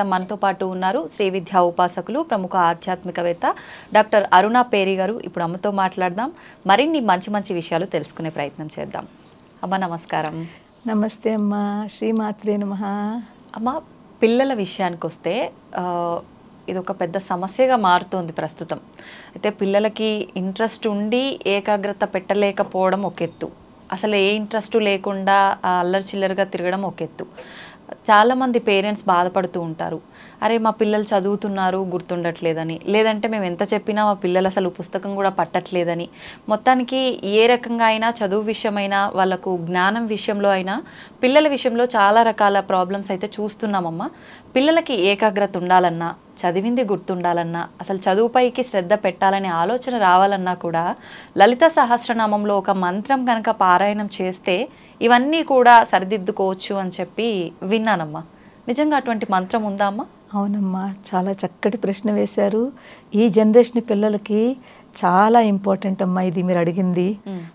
ప్రస్తుతం మనతో పాటు ఉన్నారు శ్రీ విద్యా ఉపాసకులు ప్రముఖ ఆధ్యాత్మికవేత్త డాక్టర్ అరుణ పేరి గారు ఇప్పుడు అమ్మతో మాట్లాడదాం మరిన్ని మంచి మంచి విషయాలు తెలుసుకునే ప్రయత్నం చేద్దాం అమ్మ నమస్కారం నమస్తే అమ్మా శ్రీమాత్రే నమ అమ్మ పిల్లల విషయానికి వస్తే ఆ, ఇది ఒక పెద్ద సమస్యగా మారుతోంది ప్రస్తుతం అయితే పిల్లలకి ఇంట్రెస్ట్ ఉండి ఏకాగ్రత పెట్టలేకపోవడం ఒక ఎత్తు అసలు ఏ ఇంట్రెస్ట్ లేకుండా ఆ అల్లరి చిల్లరగా తిరగడం ఒక ఎత్తు చాలామంది పేరెంట్స్ బాధపడుతూ ఉంటారు అరే మా పిల్లలు చదువుతున్నారు గుర్తుండట్లేదని లేదంటే మేము ఎంత చెప్పినా మా పిల్లలు అసలు పుస్తకం కూడా పట్టట్లేదని మొత్తానికి ఏ రకంగా అయినా చదువు విషయమైనా వాళ్ళకు జ్ఞానం విషయంలో అయినా పిల్లల విషయంలో చాలా రకాల ప్రాబ్లమ్స్ అయితే చూస్తున్నామమ్మా పిల్లలకి ఏకాగ్రత ఉండాలన్నా చదివింది గుర్తుండాలన్నా అసలు చదువుపైకి శ్రద్ధ పెట్టాలనే ఆలోచన రావాలన్నా కూడా లలిత సహస్రనామంలో ఒక మంత్రం కనుక పారాయణం చేస్తే ఇవన్నీ కూడా సరిదిద్దుకోవచ్చు అని చెప్పి విన్నానమ్మా నిజంగా అటువంటి మంత్రం ఉందా అమ్మా అవునమ్మా చాలా చక్కటి ప్రశ్న వేశారు ఈ జనరేషన్ పిల్లలకి చాలా ఇంపార్టెంట్ అమ్మా ఇది మీరు అడిగింది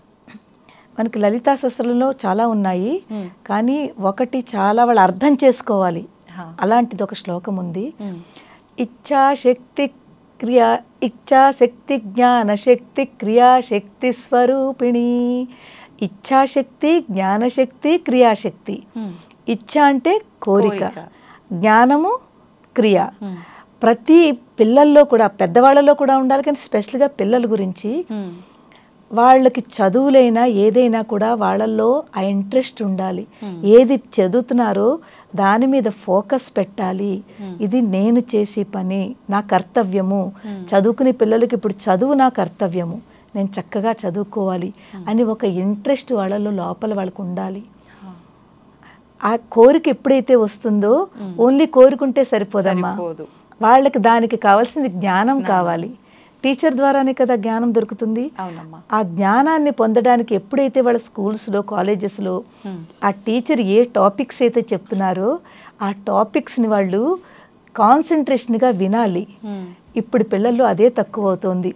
మనకి లలితా శస్త్రంలో చాలా ఉన్నాయి మ్మ్. కానీ ఒకటి చాలా వాళ్ళు అర్థం చేసుకోవాలి హా. అలాంటిది ఒక శ్లోకం ఉంది మ్మ్. ఇచ్ఛాశక్తి క్రియా ఇచ్ఛాశక్తి జ్ఞానశక్తి క్రియాశక్తి స్వరూపిణి ఇచ్ఛాశక్తి జ్ఞానశక్తి క్రియాశక్తి మ్మ్. ఇచ్ఛ అంటే కోరిక కోరిక. జ్ఞానము క్రియ మ్మ్. ప్రతి పిల్లల్లో కూడా పెద్దవాళ్ళలో కూడా ఉండాలి కానీ స్పెషల్గా పిల్లల గురించి మ్మ్. వాళ్ళకి చదువులైనా ఏదైనా కూడా వాళ్ళల్లో ఆ ఇంట్రెస్ట్ ఉండాలి ఏది చదువుతున్నారో దాని మీద ఫోకస్ పెట్టాలి ఇది నేను చేసే పని నా కర్తవ్యము చదువుకునే పిల్లలకి ఇప్పుడు చదువు నా కర్తవ్యము నేను చక్కగా చదువుకోవాలి అని ఒక ఇంట్రెస్ట్ వాళ్ళలో లోపల వాళ్ళకు ఉండాలి హా. ఆ కోరిక ఎప్పుడైతే వస్తుందో ఓన్లీ కోరుకుంటే సరిపోదమ్మా సరిపోదు. వాళ్ళకి దానికి కావాల్సింది జ్ఞానం కావాలి టీచర్ ద్వారానే కదా జ్ఞానం దొరుకుతుంది అవునమ్మా ఆ జ్ఞానాన్ని పొందడానికి ఎప్పుడైతే వాళ్ళ స్కూల్స్లో కాలేజెస్లో మ్మ్. ఆ టీచర్ ఏ టాపిక్స్ అయితే చెప్తున్నారో ఆ టాపిక్స్ని వాళ్ళు కాన్సన్ట్రేషన్గా వినాలి మ్మ్. ఇప్పుడు పిల్లల్లో అదే తక్కువ అవుతోంది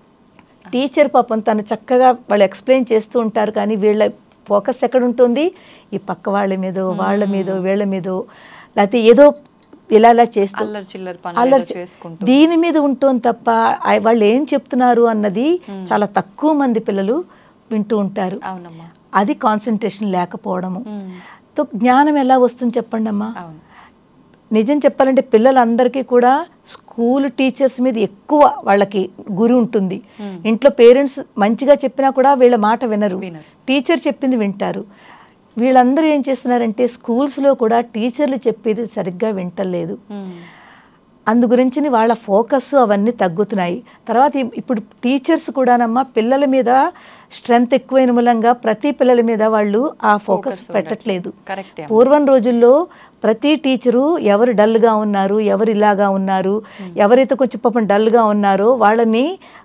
టీచర్ పాపం తను చక్కగా వాళ్ళు ఎక్స్ప్లెయిన్ చేస్తూ ఉంటారు కానీ వీళ్ళ ఫోకస్ ఎక్కడ ఉంటుంది ఈ పక్క వాళ్ళ మీదో వాళ్ళ మీదో వీళ్ళ మీదో లేకపోతే ఏదో ఇలా ఇలా చేస్తూ అల్లరి చిల్లర పనులు అల్లరి ఏదో చే- చేసుకుంటూ దీని మీద ఉంటుంది తప్ప ఆ- వాళ్ళు ఏం చెప్తున్నారు అన్నది చాలా తక్కువ మంది పిల్లలు వింటూ ఉంటారు అవునమ్మా అది కాన్సన్ట్రేషన్ లేకపోవడము మ్మ్. తో జ్ఞానం ఎలా వస్తుంది చెప్పండి అమ్మా అవును నిజం చెప్పాలంటే పిల్లలందరికీ కూడా స్కూల్ టీచర్స్ మీద ఎక్కువ వాళ్ళకి గురి ఉంటుంది Hmm. ఇంట్లో పేరెంట్స్ మంచిగా చెప్పినా కూడా వీళ్ళ మాట వినరు వినరు. టీచర్ చెప్పింది వింటారు వీళ్ళందరూ ఏం చేస్తున్నారంటే స్కూల్స్లో కూడా టీచర్లు చెప్పేది సరిగ్గా వింటలేదు మ్మ్. అందు గురించి వాళ్ళ ఫోకస్ అవన్నీ తగ్గుతున్నాయి తర్వాత ఇ- ఇప్పుడు టీచర్స్ కూడానమ్మా పిల్లల మీద స్ట్రెంగ్త్ ఎక్కువైన మూలంగా ప్రతి పిల్లల మీద వాళ్ళు ఆ ఫోకస్ Focus పెట్టట్లేదు కరెక్టే అమ్మా. పూర్వం రోజుల్లో ప్రతి టీచరు ఎవరు డల్గా ఉన్నారు ఎవరు ఇలాగా ఉన్నారు ఎవరైతే కొంచెం పాపం డల్గా ఉన్నారో వాళ్ళని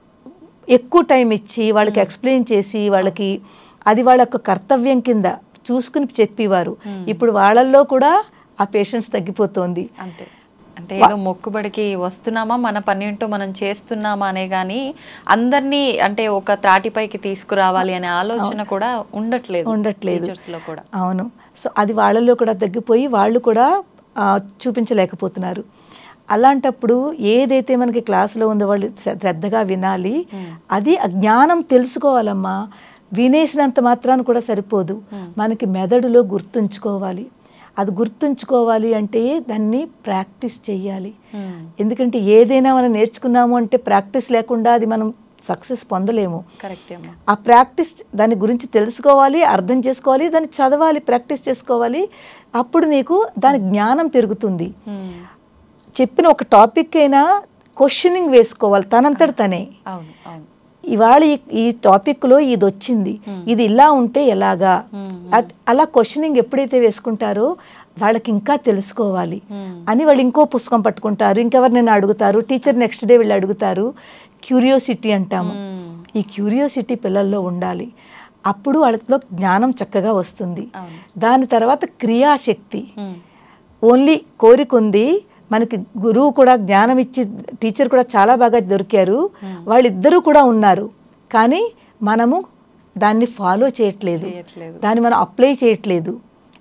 ఎక్కువ టైం ఇచ్చి వాళ్ళకి ఎక్స్ప్లెయిన్ చేసి వాళ్ళకి అది వాళ్ళ యొక్క కర్తవ్యం కింద చూసుకుని చెప్పేవారు ఇప్పుడు వాళ్ళల్లో కూడా ఆ పేషెన్స్ తగ్గిపోతోంది అంతే అంటే ఏదో మొక్కుబడికి వస్తున్నామా మన పని ఏంటో మనం చేస్తున్నామా అనే కానీ అందరినీ అంటే ఒక త్రాటిపైకి తీసుకురావాలి అనే ఆలోచన కూడా ఉండట్లేదు ఉండట్లేదు. టీచర్స్ లో కూడా అవును సో అది వాళ్ళల్లో కూడా తగ్గిపోయి వాళ్ళు కూడా ఆ, చూపించలేకపోతున్నారు అలాంటప్పుడు ఏదైతే మనకి క్లాసులో ఉందో వాళ్ళు శ్ర- శ్రద్ధగా వినాలి అది ఆ జ్ఞానం తెలుసుకోవాలమ్మా వినేసినంత మాత్రాన కూడా సరిపోదు మనకి మెదడులో గుర్తుంచుకోవాలి అది గుర్తుంచుకోవాలి అంటే దాన్ని ప్రాక్టీస్ చేయాలి మ్మ్. ఎందుకంటే ఏదైనా మనం నేర్చుకున్నాము అంటే ప్రాక్టీస్ లేకుండా అది మనం సక్సెస్ పొందలేము కరెక్టే అమ్మా ఆ ప్రాక్టీస్ దాని గురించి తెలుసుకోవాలి అర్థం చేసుకోవాలి దాన్ని చదవాలి ప్రాక్టీస్ చేసుకోవాలి అప్పుడు నీకు దాని జ్ఞానం పెరుగుతుంది మ్మ్. చెప్పిన ఒక టాపిక్ అయినా క్వశ్చనింగ్ వేసుకోవాలి తనంతట తనే అవును అవును ఇవాళ ఈ- ఈ టాపిక్లో ఇది వచ్చింది ఇది ఇలా ఉంటే ఎలాగా మ్మ్. అద్- అలా క్వశ్చనింగ్ ఎప్పుడైతే వేసుకుంటారో వాళ్ళకి ఇంకా తెలుసుకోవాలి మ్మ్. అని వాళ్ళు ఇంకో పుస్తకం పట్టుకుంటారు ఇంకెవరినైనా అడుగుతారు టీచర్ నెక్స్ట్ డే వీళ్ళు అడుగుతారు క్యూరియోసిటీ అంటాము మ్మ్. ఈ క్యూరియోసిటీ పిల్లల్లో ఉండాలి అప్పుడు వాళ్ళలో జ్ఞానం చక్కగా వస్తుంది అవును దాని తర్వాత క్రియాశక్తి మ్మ్. ఓన్లీ కోరిక ఉంది మనకి గురువు కూడా జ్ఞానం ఇచ్చి టీచర్ కూడా చాలా బాగా దొరికారు వాళ్ళిద్దరూ కూడా ఉన్నారు కానీ మనము దాన్ని ఫాలో చేయట్లేదు చేయట్లేదు దాన్ని మనం అప్లై చేయట్లేదు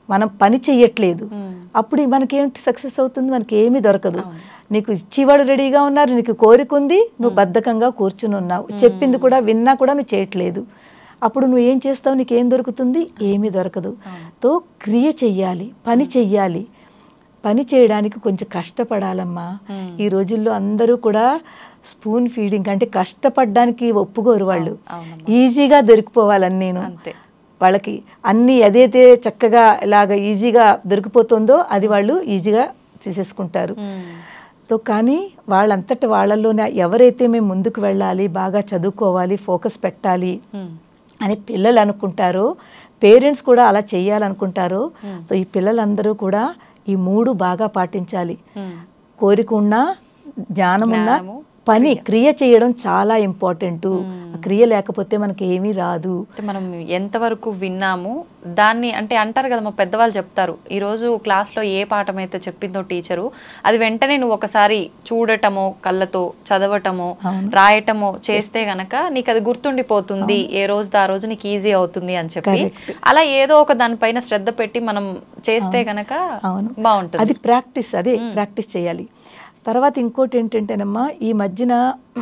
మనం పని చెయ్యట్లేదు మ్మ్. అప్పుడు మనకేంటి సక్సెస్ అవుతుంది మనకి ఏమీ దొరకదు అవును. నీకు ఇచ్చేవాడు రెడీగా ఉన్నారు నీకు కోరిక ఉంది నువ్వు బద్ధకంగా కూర్చుని ఉన్నావు చెప్పింది కూడా విన్నా కూడా నువ్వు చేయట్లేదు అప్పుడు నువ్వు ఏం చేస్తావు నీకు ఏం దొరుకుతుంది ఏమీ దొరకదు అవును. తో క్రియ చెయ్యాలి పని చెయ్యాలి పని చేయడానికి కొంచెం కష్టపడాలమ్మా మ్మ్. ఈ రోజుల్లో అందరూ కూడా స్పూన్ ఫీడింగ్ అంటే కష్టపడడానికి ఒప్పుకోరు వాళ్ళు అవునమ్మా ఈజీగా దొరికిపోవాలని నేను అంతే వాళ్ళకి అన్ని ఏదైతే చక్కగా ఇలాగ ఈజీగా దొరికిపోతుందో అది వాళ్ళు ఈజీగా చేసేసుకుంటారు మ్మ్. సో కానీ వాళ్ళంతట వాళ్ళలోనే ఎవరైతే మేము ముందుకు వెళ్ళాలి బాగా చదువుకోవాలి ఫోకస్ పెట్టాలి మ్మ్. అని పిల్లలు అనుకుంటారో పేరెంట్స్ కూడా అలా చేయాలనుకుంటారో Hmm. సో ఈ పిల్లలందరూ కూడా ఈ మూడు బాగా పాటించాలి మ్మ్. కోరిక ఉన్నా జ్ఞానం ఉన్నా జ్ఞానము, పని క్రియ చేయడం చాలా ఇంపార్టెంట్ Hmm. క్రియ లేకపోతే మనకి ఏమీ రాదు అంటే మనం ఎంతవరకు విన్నాము దాన్ని అంటే అంటారు కదా మా పెద్దవాళ్ళు చెప్తారు ఈరోజు క్లాస్లో ఏ పాఠం అయితే చెప్పిందో టీచరు అది వెంటనే నువ్వు ఒకసారి చూడటమో కళ్ళతో చదవటమో అవును. రాయటమో చేస్తే గనక నీకు అది గుర్తుండిపోతుంది ఏ రోజు ఆ రోజు నీకు ఈజీ అవుతుంది అని చెప్పి Correct. అలా ఏదో ఒక దానిపైన శ్రద్ధ పెట్టి మనం చేస్తే గనక అవును బాగుంటుంది అది ప్రాక్టీస్ అదే ప్రాక్టీస్ చేయాలి తర్వాత ఇంకోటి ఏంటంటేనమ్మా ఈ మధ్యన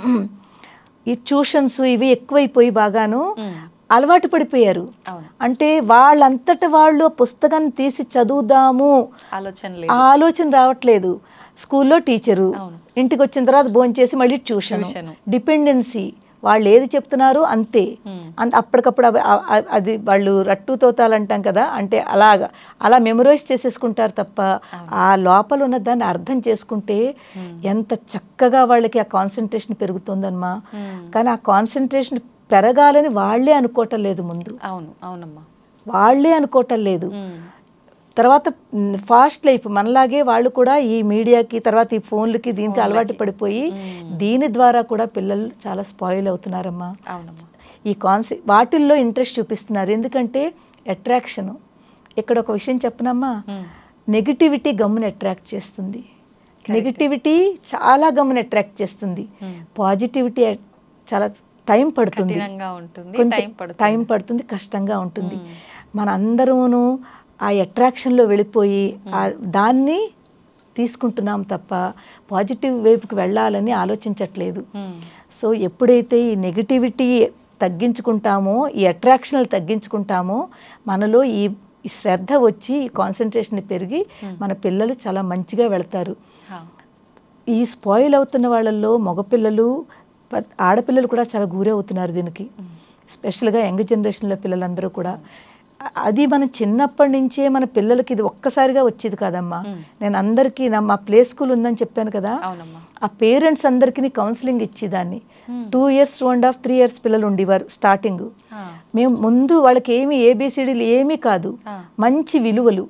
ఈ ట్యూషన్స్ ఇవి ఎక్కువైపోయి బాగాను మ్మ్. అలవాటు పడిపోయారు అవును అంటే వాళ్ళంతట వాళ్ళు ఆ పుస్తకాన్ని తీసి చదువుదాము ఆలోచన ఆ లేదు ఆలోచన రావట్లేదు స్కూల్లో టీచరు అవును. ఇంటికి వచ్చిన తర్వాత భోజనం చేసి మళ్ళీ ట్యూషన్ ట్యూషను. డిపెండెన్సీ వాళ్ళు ఏది చెప్తున్నారో అంతే మ్మ్. అంత అప్పటికప్పుడు అవి- ఆ- ఆ- అది వాళ్ళు రట్టు తోతాలు అంటాం కదా అంటే అలాగా అలా మెమరైజ్ చేసేసుకుంటారు తప్ప ఆ లోపల ఉన్న దాన్ని అర్థం చేసుకుంటే ఎంత చక్కగా వాళ్ళకి ఆ కాన్సన్ట్రేషన్ పెరుగుతుందమ్మా మ్మ్. కానీ ఆ కాన్సన్ట్రేషన్ పెరగాలని వాళ్ళే అనుకోవటం లేదు ముందు అవును అవునమ్మా వాళ్ళే అనుకోవటం లేదు మ్మ్. తర్వాత ఫాస్ట్ లైఫ్ మనలాగే వాళ్ళు కూడా ఈ మీడియాకి తర్వాత ఈ ఫోన్లకి దీనికి అలవాటు పడిపోయి దీని ద్వారా కూడా పిల్లలు చాలా స్పాయిల్ అవుతున్నారమ్మా అవునమ్మా ఈ కాన్సె వాటిల్లో ఇంట్రెస్ట్ చూపిస్తున్నారు ఎందుకంటే అట్రాక్షన్ ఇక్కడ ఒక విషయం చెప్పనమ్మా మ్మ్. నెగిటివిటీ గమ్ముని అట్రాక్ట్ చేస్తుంది నెగిటివిటీ చాలా గమ్ముని అట్రాక్ట్ చేస్తుంది మ్మ్. పాజిటివిటీ చాలా టైం పడుతుంది కఠినంగా ఉంటుంది కొంచెం టైం పడుతుంది టైం పడుతుంది కష్టంగా ఉంటుంది మన అందరూను ఆ అట్రాక్షన్లో వెళ్ళిపోయి ఆ దాన్ని తీసుకుంటున్నాం తప్ప పాజిటివ్ వైపుకి వెళ్ళాలని ఆలోచించట్లేదు మ్మ్. సో ఎప్పుడైతే ఈ నెగిటివిటీ తగ్గించుకుంటామో ఈ అట్రాక్షన్లు తగ్గించుకుంటామో మనలో ఈ ఈ శ్రద్ధ వచ్చి ఈ కాన్సన్ట్రేషన్ పెరిగి మన పిల్లలు చాలా మంచిగా వెళ్తారు హా. ఈ స్పాయిల్ అవుతున్న వాళ్ళల్లో మగపిల్లలు ప- ఆడపిల్లలు కూడా చాలా గురి అవుతున్నారు దీనికి స్పెషల్గా యంగ్ జనరేషన్లో పిల్లలందరూ కూడా అ- అది మనం చిన్నప్పటి నుంచే మన పిల్లలకి ఇది ఒక్కసారిగా వచ్చేది కాదమ్మా నేను అందరికీ నా మా ప్లే స్కూల్ ఉందని చెప్పాను కదా అవునమ్మా ఆ పేరెంట్స్ అందరికీ కౌన్సిలింగ్ ఇచ్చేదాన్ని two years two and half three years పిల్లలు ఉండేవారు స్టార్టింగ్ హా. మేము ముందు వాళ్ళకి ఏమి ఏబిసిడీలు ఏమీ కాదు ఆ. మంచి విలువలు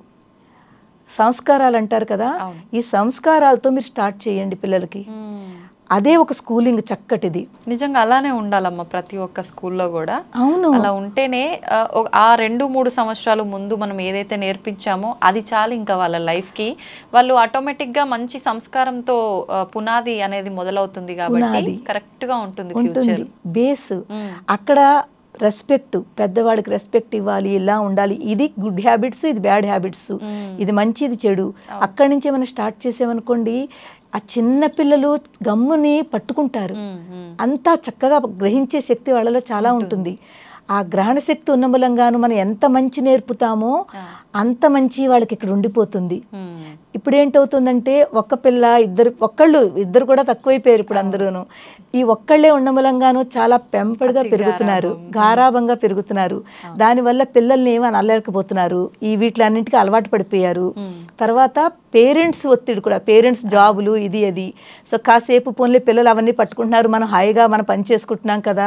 సంస్కారాలు అంటారు కదా అవును. ఈ సంస్కారాలతో మీరు స్టార్ట్ చేయండి పిల్లలకి మ్మ్. అదే ఒక స్కూలింగ్ చక్కటిది నిజంగా అలానే ఉండాలమ్మా ప్రతి ఒక్క స్కూల్లో కూడా అవును అలా ఉంటేనే ఆ, ఒక- ఆ రెండు మూడు సంవత్సరాలు ముందు మనం ఏదైతే నేర్పించామో అది చాలు ఇంకా వాళ్ళ లైఫ్కి వాళ్ళు ఆటోమేటిక్గా మంచి సంస్కారంతో ఆ, పునాది అనేది మొదలవుతుంది కాబట్టి పునాది. కరెక్ట్గా ఉంటుంది ఉంటుంది ఫ్యూచర్ బేస్ అక్కడ రెస్పెక్ట్ పెద్దవాడికి రెస్పెక్ట్ ఇవ్వాలి ఇలా ఉండాలి ఇది గుడ్ హ్యాబిట్స్ ఇది బ్యాడ్ హ్యాబిట్స్ ఇది మంచి ఇది చెడు అక్కడి నుంచే మనం స్టార్ట్ చేసామనుకోండి ఆ చిన్న పిల్లలు గమ్ముని పట్టుకుంటారు అంతా చక్కగా గ్రహించే శక్తి వాళ్ళలో చాలా ఉంటుంది ఆ గ్రహణ శక్తి ఉన్న మూలంగాను మనం ఎంత మంచి నేర్పుతామో అంత మంచి వాళ్ళకి ఇక్కడ ఉండిపోతుంది ఇప్పుడు ఏంటవుతుందంటే ఒక్క పిల్ల ఇద్దరు ఒక్కళ్ళు ఇద్దరు కూడా తక్కువైపోయారు ఇప్పుడు అందరూను ఈ ఒక్కళ్ళే ఉన్న మూలంగాను చాలా పెంపడిగా పెరుగుతున్నారు గారాభంగా పెరుగుతున్నారు దానివల్ల పిల్లల్ని ఏమీ అనలేకపోతున్నారు ఈ వీటిలన్నింటికి అలవాటు పడిపోయారు తర్వాత పేరెంట్స్ ఒత్తిడి కూడా పేరెంట్స్ జాబులు ఇది అది సో కాసేపు పోన్లే పిల్లలు అవన్నీ పట్టుకుంటున్నారు మనం హాయిగా మనం పని చేసుకుంటున్నాం కదా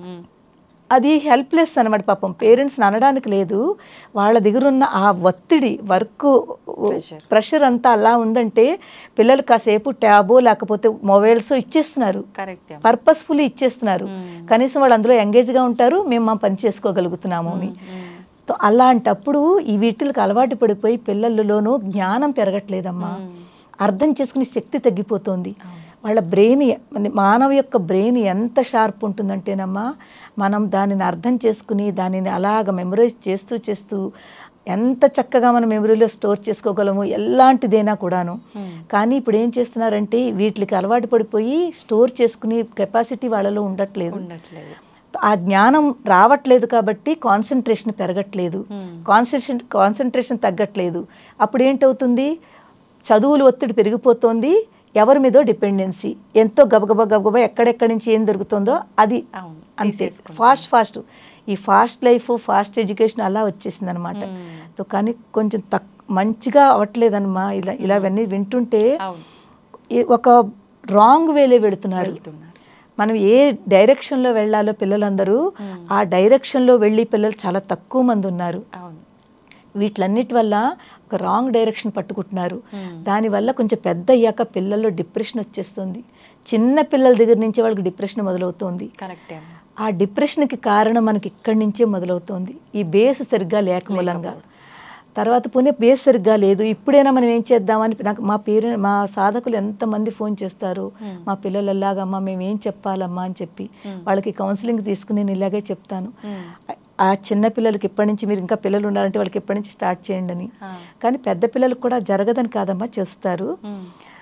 అది హెల్ప్లెస్ అనమాట పాపం పేరెంట్స్ని అనడానికి లేదు వాళ్ళ దగ్గర ఉన్న ఆ ఒత్తిడి వర్క్ Pressure. ప్రెషర్ అంతా అలా ఉందంటే పిల్లలు కాసేపు ట్యాబో లేకపోతే మొబైల్స్ ఇచ్చేస్తున్నారు కరెక్ట్ పర్పస్ఫుల్లీ ఇచ్చేస్తున్నారు కనీసం వాళ్ళు అందులో ఎంగేజ్గా ఉంటారు మేము మా పని చేసుకోగలుగుతున్నాము అని సో అలాంటప్పుడు ఈ వీటికి అలవాటు పడిపోయి పిల్లలలోనూ జ్ఞానం పెరగట్లేదమ్మా అర్థం చేసుకునే శక్తి తగ్గిపోతుంది వాళ్ళ బ్రెయిన్ మానవ యొక్క బ్రెయిన్ ఎంత షార్ప్ ఉంటుందంటేనమ్మా మనం దానిని అర్థం చేసుకుని దానిని అలాగ మెమరైజ్ చేస్తూ చేస్తూ ఎంత చక్కగా మనం మెమరీలో స్టోర్ చేసుకోగలము ఎలాంటిదైనా కూడాను కానీ ఇప్పుడు ఏం చేస్తున్నారంటే వీటికి అలవాటు పడిపోయి స్టోర్ చేసుకునే కెపాసిటీ వాళ్ళలో ఉండట్లేదు ఉండట్లేదు ఆ జ్ఞానం రావట్లేదు కాబట్టి కాన్సన్ట్రేషన్ పెరగట్లేదు Hmm. కాన్సన్ట్రేషన్ కాన్సన్ట్రేషన్ తగ్గట్లేదు అప్పుడు ఏంటవుతుంది చదువులు ఒత్తిడి పెరిగిపోతుంది ఎవరి మీదో డిపెండెన్సీ ఎంతో గబగబా గబగబా ఎక్కడెక్కడి నుంచి ఏం దొరుకుతుందో అది అవును అంతే తీసేసుకుంటాం. ఫాస్ట్ ఫాస్ట్ ఈ ఫాస్ట్ లైఫ్ ఫాస్ట్ ఎడ్యుకేషన్ అలా వచ్చేసింది అనమాట Hmm. కానీ కొంచెం తక్ మంచిగా అవ్వట్లేదన్నమా ఇలా ఇలా ఇవన్నీ వింటుంటే అవును ఈ- ఒక రాంగ్ వేలో వెళుతున్నారు వెళ్తున్నారు మనం ఏ డైరెక్షన్లో వెళ్ళాలో పిల్లలందరూ Hmm. ఆ డైరెక్షన్లో వెళ్ళి పిల్లలు చాలా తక్కువ మంది ఉన్నారు అవును వీటిలన్నిటి వల్ల ఒక రాంగ్ డైరెక్షన్ పట్టుకుంటున్నారు Hmm. దానివల్ల కొంచెం పెద్ద అయ్యాక పిల్లల్లో డిప్రెషన్ వచ్చేస్తుంది చిన్న పిల్లల దగ్గర నుంచి వాళ్ళకి డిప్రెషన్ మొదలవుతుంది కరెక్టే అమ్మా ఆ డిప్రెషన్కి కారణం మనకి ఇక్కడి నుంచే మొదలవుతుంది ఈ బేస్ సరిగ్గా లేక మూలంగా తర్వాత పోనీ బేస్ సరిగ్గా లేదు ఇప్పుడైనా మనం ఏం చేద్దామని నాకు మా పేరెంట్ మా సాధకులు ఎంతమంది ఫోన్ చేస్తారు Hmm. మా పిల్లలు ఎలాగమ్మా మేము ఏం చెప్పాలమ్మా అని చెప్పి Hmm. వాళ్ళకి కౌన్సిలింగ్ తీసుకుని నేను ఇలాగే చెప్తాను Hmm. ఆ- ఆ చిన్న పిల్లలకి ఇప్పటి నుంచి మీరు ఇంకా పిల్లలు ఉన్నారంటే వాళ్ళకి ఇప్పటి నుంచి స్టార్ట్ చేయండి అని ఆ. కానీ పెద్ద పిల్లలకు కూడా జరగదని కాదమ్మా చేస్తారు Hmm.